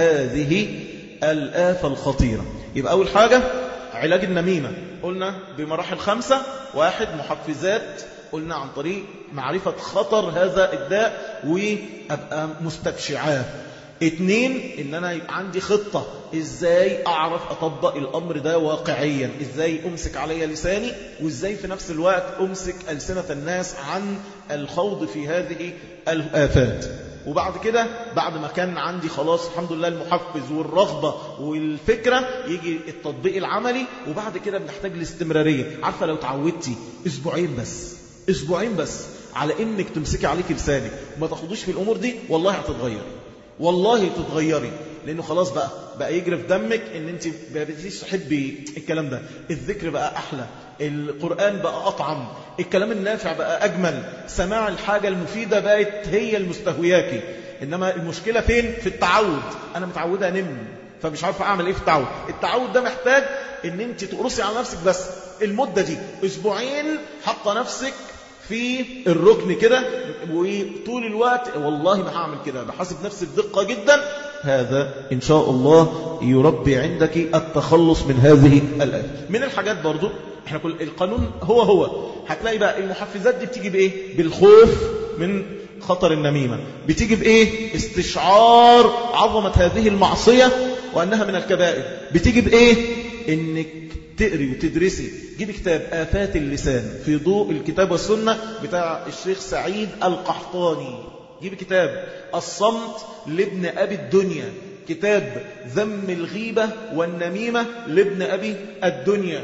هذه الافه الخطيره يبقى اول حاجه علاج النميمه قلنا بمراحل خمسه واحد محفزات قلنا عن طريق معرفة خطر هذا الداء وأبقى مستبشعاه اتنين ان انا يبقى عندي خطة ازاي اعرف اطبق الامر ده واقعيا ازاي امسك علي لساني وازاي في نفس الوقت امسك ألسنة الناس عن الخوض في هذه الآفات وبعد كده بعد ما كان عندي خلاص الحمد لله المحفز والرغبة والفكرة يجي التطبيق العملي وبعد كده بنحتاج الاستمرارية عارفة لو تعودتي اسبوعين بس اسبوعين بس على انك تمسكي عليك لسانك وما تاخدوش في الامور دي والله هتتغيري والله تتغيري لانه خلاص بقى بقى يجري في دمك ان انت ما بقيتيش تحبي الكلام ده الذكر بقى احلى القرآن بقى أطعم الكلام النافع بقى أجمل سماع الحاجة المفيدة بقت هي المستهوياكي إنما المشكلة فين في التعود أنا متعودة أنم فمش عارفة أعمل إيه في التعود التعود ده محتاج إن أنت تقرصي على نفسك بس المدة دي أسبوعين حاطة نفسك في الركن كده وطول الوقت والله ما هعمل كده بحاسب نفسي بدقة جدا هذا إن شاء الله يربي عندك التخلص من هذه الآية من الحاجات برضو احنا كل القانون هو هو هتلاقي بقى المحفزات دي بتيجي بإيه بالخوف من خطر النميمة بتيجي بإيه استشعار عظمة هذه المعصية وأنها من الكبائر بتيجي بإيه إنك تقري وتدرسي جيب كتاب آفات اللسان في ضوء الكتاب والسنة بتاع الشيخ سعيد القحطاني جيب كتاب الصمت لابن أبي الدنيا كتاب ذم الغيبة والنميمة لابن أبي الدنيا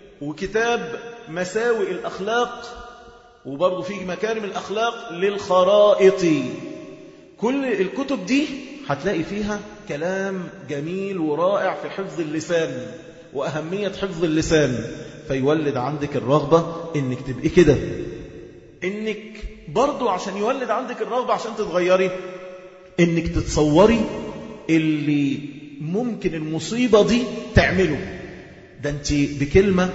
وكتاب مساوئ الأخلاق وبرضه فيه مكارم الأخلاق للخرائط كل الكتب دي هتلاقي فيها كلام جميل ورائع في حفظ اللسان وأهمية حفظ اللسان فيولد عندك الرغبة انك تبقي كده انك برضو عشان يولد عندك الرغبة عشان تتغيري انك تتصوري اللي ممكن المصيبة دي تعمله ده انت بكلمة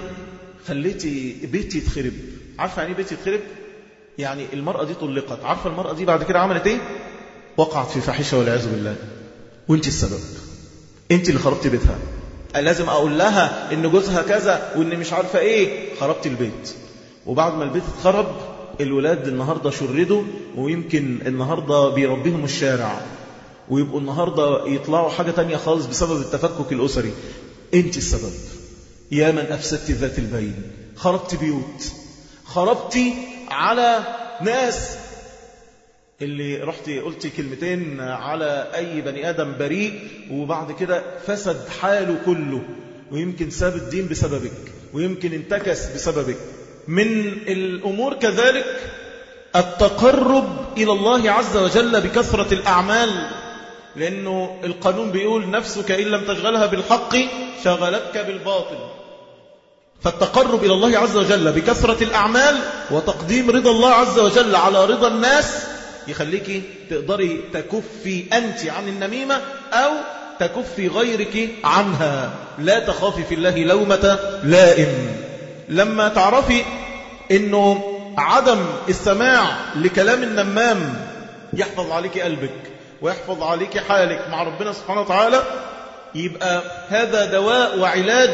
خليتي بيتي يتخرب عارفة يعني بيتي يتخرب يعني المرأة دي طلقت عارفة المرأة دي بعد كده عملت ايه وقعت في فاحشة والعياذ بالله وانت السبب انت اللي خربتي بيتها لازم اقول لها ان جوزها كذا وان مش عارفه ايه خربت البيت وبعد ما البيت اتخرب الولاد النهاردة شردوا ويمكن النهاردة بيربيهم الشارع ويبقوا النهاردة يطلعوا حاجة تانية خالص بسبب التفكك الأسري انت السبب يا من أفسدت ذات البين خربت بيوت خربت على ناس اللي رحت قلت كلمتين على أي بني آدم بريء وبعد كده فسد حاله كله ويمكن ساب الدين بسببك ويمكن انتكس بسببك من الأمور كذلك التقرب إلى الله عز وجل بكثرة الأعمال لأنه القانون بيقول نفسك إن لم تشغلها بالحق شغلتك بالباطل فالتقرب إلى الله عز وجل بكثرة الأعمال وتقديم رضا الله عز وجل على رضا الناس يخليك تقدري تكفي أنت عن النميمة أو تكفي غيرك عنها لا تخافي في الله لومة لائم لما تعرفي أنه عدم السماع لكلام النمام يحفظ عليك قلبك ويحفظ عليك حالك مع ربنا سبحانه وتعالى يبقى هذا دواء وعلاج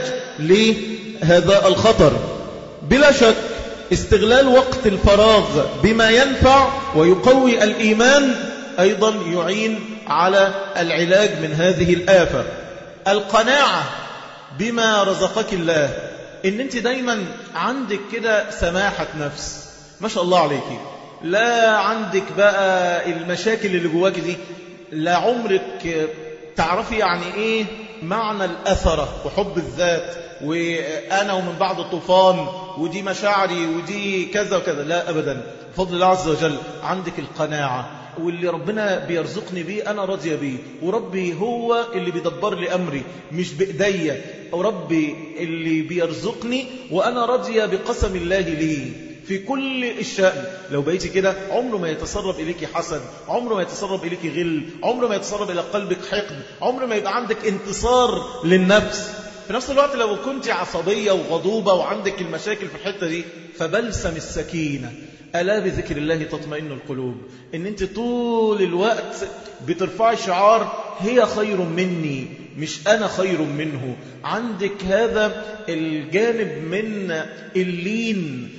لهذا الخطر بلا شك استغلال وقت الفراغ بما ينفع ويقوي الإيمان أيضا يعين على العلاج من هذه الآفة القناعة بما رزقك الله ان انت دايما عندك كده سماحة نفس ما شاء الله عليك لا عندك بقى المشاكل اللي جواك دي لا عمرك تعرفي يعني ايه معنى الأثرة وحب الذات وأنا ومن بعد الطوفان ودي مشاعري ودي كذا وكذا لا أبدا بفضل الله عز وجل عندك القناعة واللي ربنا بيرزقني بيه أنا راضية بيه وربي هو اللي بيدبر لي أمري مش بإيديا وربي اللي بيرزقني وأنا راضية بقسم الله لي في كل الشأن لو بقيتي كده عمره ما يتسرب إليك حسد عمره ما يتسرب إليك غل عمره ما يتسرب إلى قلبك حقد عمره ما يبقى عندك انتصار للنفس في نفس الوقت لو كنت عصبية وغضوبة وعندك المشاكل في الحتة دي فبلسم السكينة ألا بذكر الله تطمئن القلوب إن أنت طول الوقت بترفعي شعار هي خير مني مش أنا خير منه عندك هذا الجانب من اللين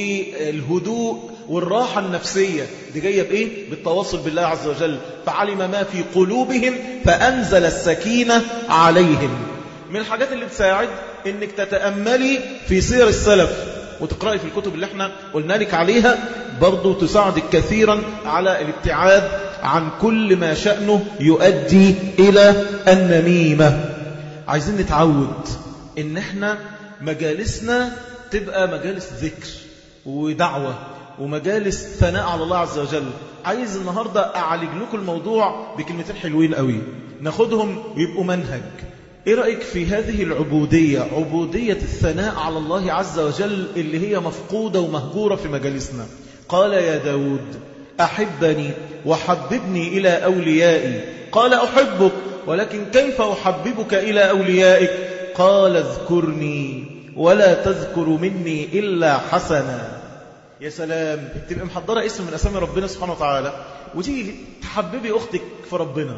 والهدوء والراحة النفسية دي جاية بإيه؟ بالتواصل بالله عز وجل فعلم ما في قلوبهم فأنزل السكينة عليهم من الحاجات اللي تساعد انك تتأملي في سير السلف وتقرأي في الكتب اللي احنا قلنا لك عليها برضو تساعدك كثيرا على الابتعاد عن كل ما شأنه يؤدي إلى النميمة عايزين نتعود ان احنا مجالسنا تبقى مجالس ذكر ودعوة ومجالس ثناء على الله عز وجل عايز النهاردة أعالج لكم الموضوع بكلمتين حلوين قوي ناخدهم ويبقوا منهج ايه رأيك في هذه العبودية عبودية الثناء على الله عز وجل اللي هي مفقودة ومهجورة في مجالسنا قال يا داود أحبني وحببني إلى أوليائي قال أحبك ولكن كيف أحببك إلى أوليائك قال اذكرني ولا تذكر مني إلا حسنا يا سلام تبقى محضرة اسم من أسامي ربنا سبحانه وتعالى وتيجي تحببي أختك في ربنا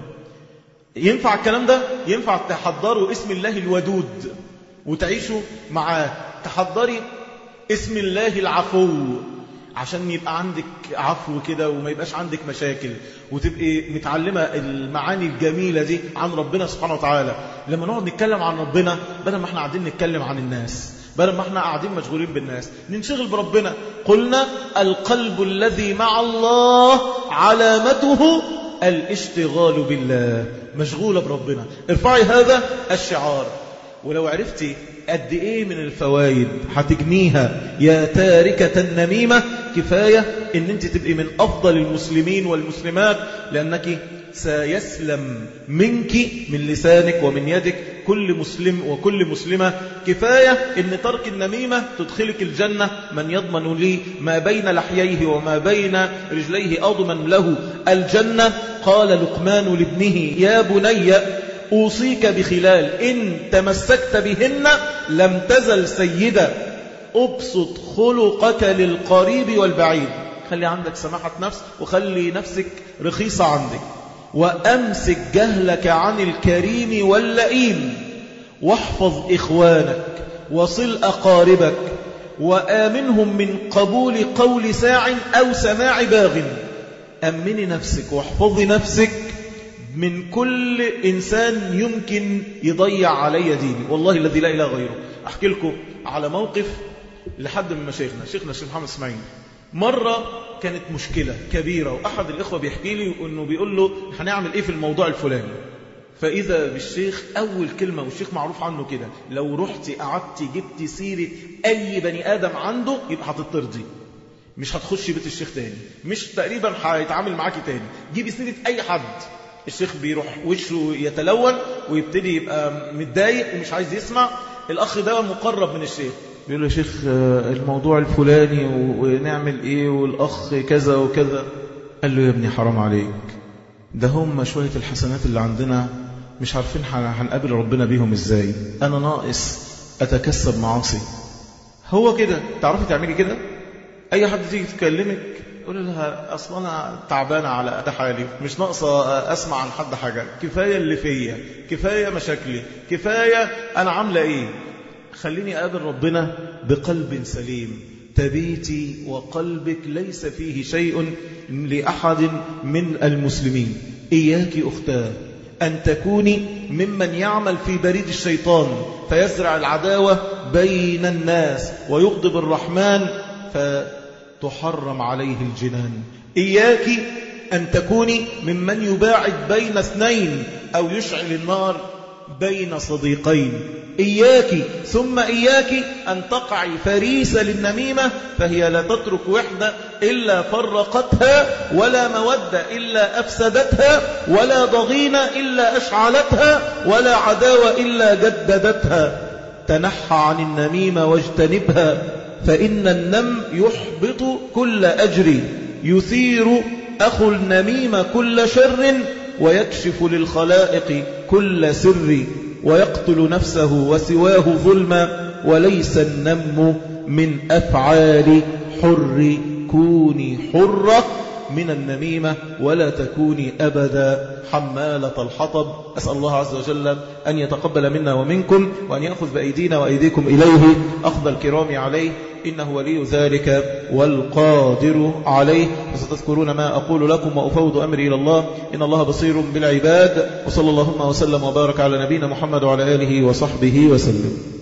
ينفع الكلام ده ينفع تحضروا اسم الله الودود وتعيشوا معاه تحضري اسم الله العفو عشان يبقى عندك عفو كده وما يبقاش عندك مشاكل وتبقي متعلمة المعاني الجميلة دي عن ربنا سبحانه وتعالى لما نقعد نتكلم عن ربنا بدل ما احنا قاعدين نتكلم عن الناس بدل ما احنا قاعدين مشغولين بالناس ننشغل بربنا قلنا القلب الذي مع الله علامته الاشتغال بالله مشغولة بربنا ارفعي هذا الشعار ولو عرفتي قد ايه من الفوائد هتجنيها يا تاركة النميمة كفاية ان انت تبقي من افضل المسلمين والمسلمات لانك سيسلم منك من لسانك ومن يدك كل مسلم وكل مسلمة كفاية ان ترك النميمة تدخلك الجنة من يضمن لي ما بين لحييه وما بين رجليه أضمن له الجنة قال لقمان لابنه يا بني أوصيك بخلال إن تمسكت بهن لم تزل سيدا أبسط خلقك للقريب والبعيد خلي عندك سماحة نفس وخلي نفسك رخيصة عندك وأمسك جهلك عن الكريم واللئيم واحفظ إخوانك وصل أقاربك وآمنهم من قبول قول ساع أو سماع باغ أمني نفسك واحفظي نفسك من كل إنسان يمكن يضيع علي ديني والله الذي لا إله غيره أحكي لكم على موقف لحد من مشايخنا شيخنا الشيخ محمد اسماعيل مرة كانت مشكلة كبيرة وأحد الإخوة بيحكي لي أنه بيقول له هنعمل إيه في الموضوع الفلاني فإذا بالشيخ أول كلمة والشيخ معروف عنه كده لو رحتي قعدتي جبتي سيرة أي بني آدم عنده يبقى هتطردي مش هتخشي بيت الشيخ تاني مش تقريبا هيتعامل معاكي تاني جيبي سيرة أي حد الشيخ بيروح وشه يتلون ويبتدي يبقى متضايق ومش عايز يسمع الأخ ده مقرب من الشيخ بيقول له يا شيخ الموضوع الفلاني ونعمل ايه والأخ كذا وكذا قال له يا ابني حرام عليك ده هم شوية الحسنات اللي عندنا مش عارفين هنقابل ربنا بيهم ازاي انا ناقص اتكسب معاصي هو كده تعرفي تعملي كده اي حد تيجي تكلمك قول لها اصلا انا تعبانه على قد حالي مش ناقصه اسمع عن حد حاجه كفايه اللي فيا كفايه مشاكلي كفايه انا عامله ايه خليني اقابل ربنا بقلب سليم تبيتي وقلبك ليس فيه شيء لاحد من المسلمين اياك اختاه أن تكوني ممن يعمل في بريد الشيطان فيزرع العداوة بين الناس ويغضب الرحمن فتحرم عليه الجنان إياك أن تكوني ممن يباعد بين اثنين أو يشعل النار بين صديقين إياك ثم إياك أن تقعي فريسة للنميمة فهي لا تترك وحدة إلا فرقتها ولا مودة إلا أفسدتها ولا ضغينة إلا أشعلتها ولا عداوة إلا جددتها تنحى عن النميمة واجتنبها فإن النم يحبط كل أجر يثير أخو النميم كل شر ويكشف للخلائق كل سر ويقتل نفسه وسواه ظلما وليس النم من أفعال حر كوني حرة من النميمة ولا تكوني أبدا حمالة الحطب أسأل الله عز وجل أن يتقبل منا ومنكم وأن يأخذ بأيدينا وأيديكم إليه أخذ الكرام عليه إنه ولي ذلك والقادر عليه وستذكرون ما أقول لكم وأفوض أمري إلى الله إن الله بصير بالعباد وصلى اللهم وسلم وبارك على نبينا محمد وعلى آله وصحبه وسلم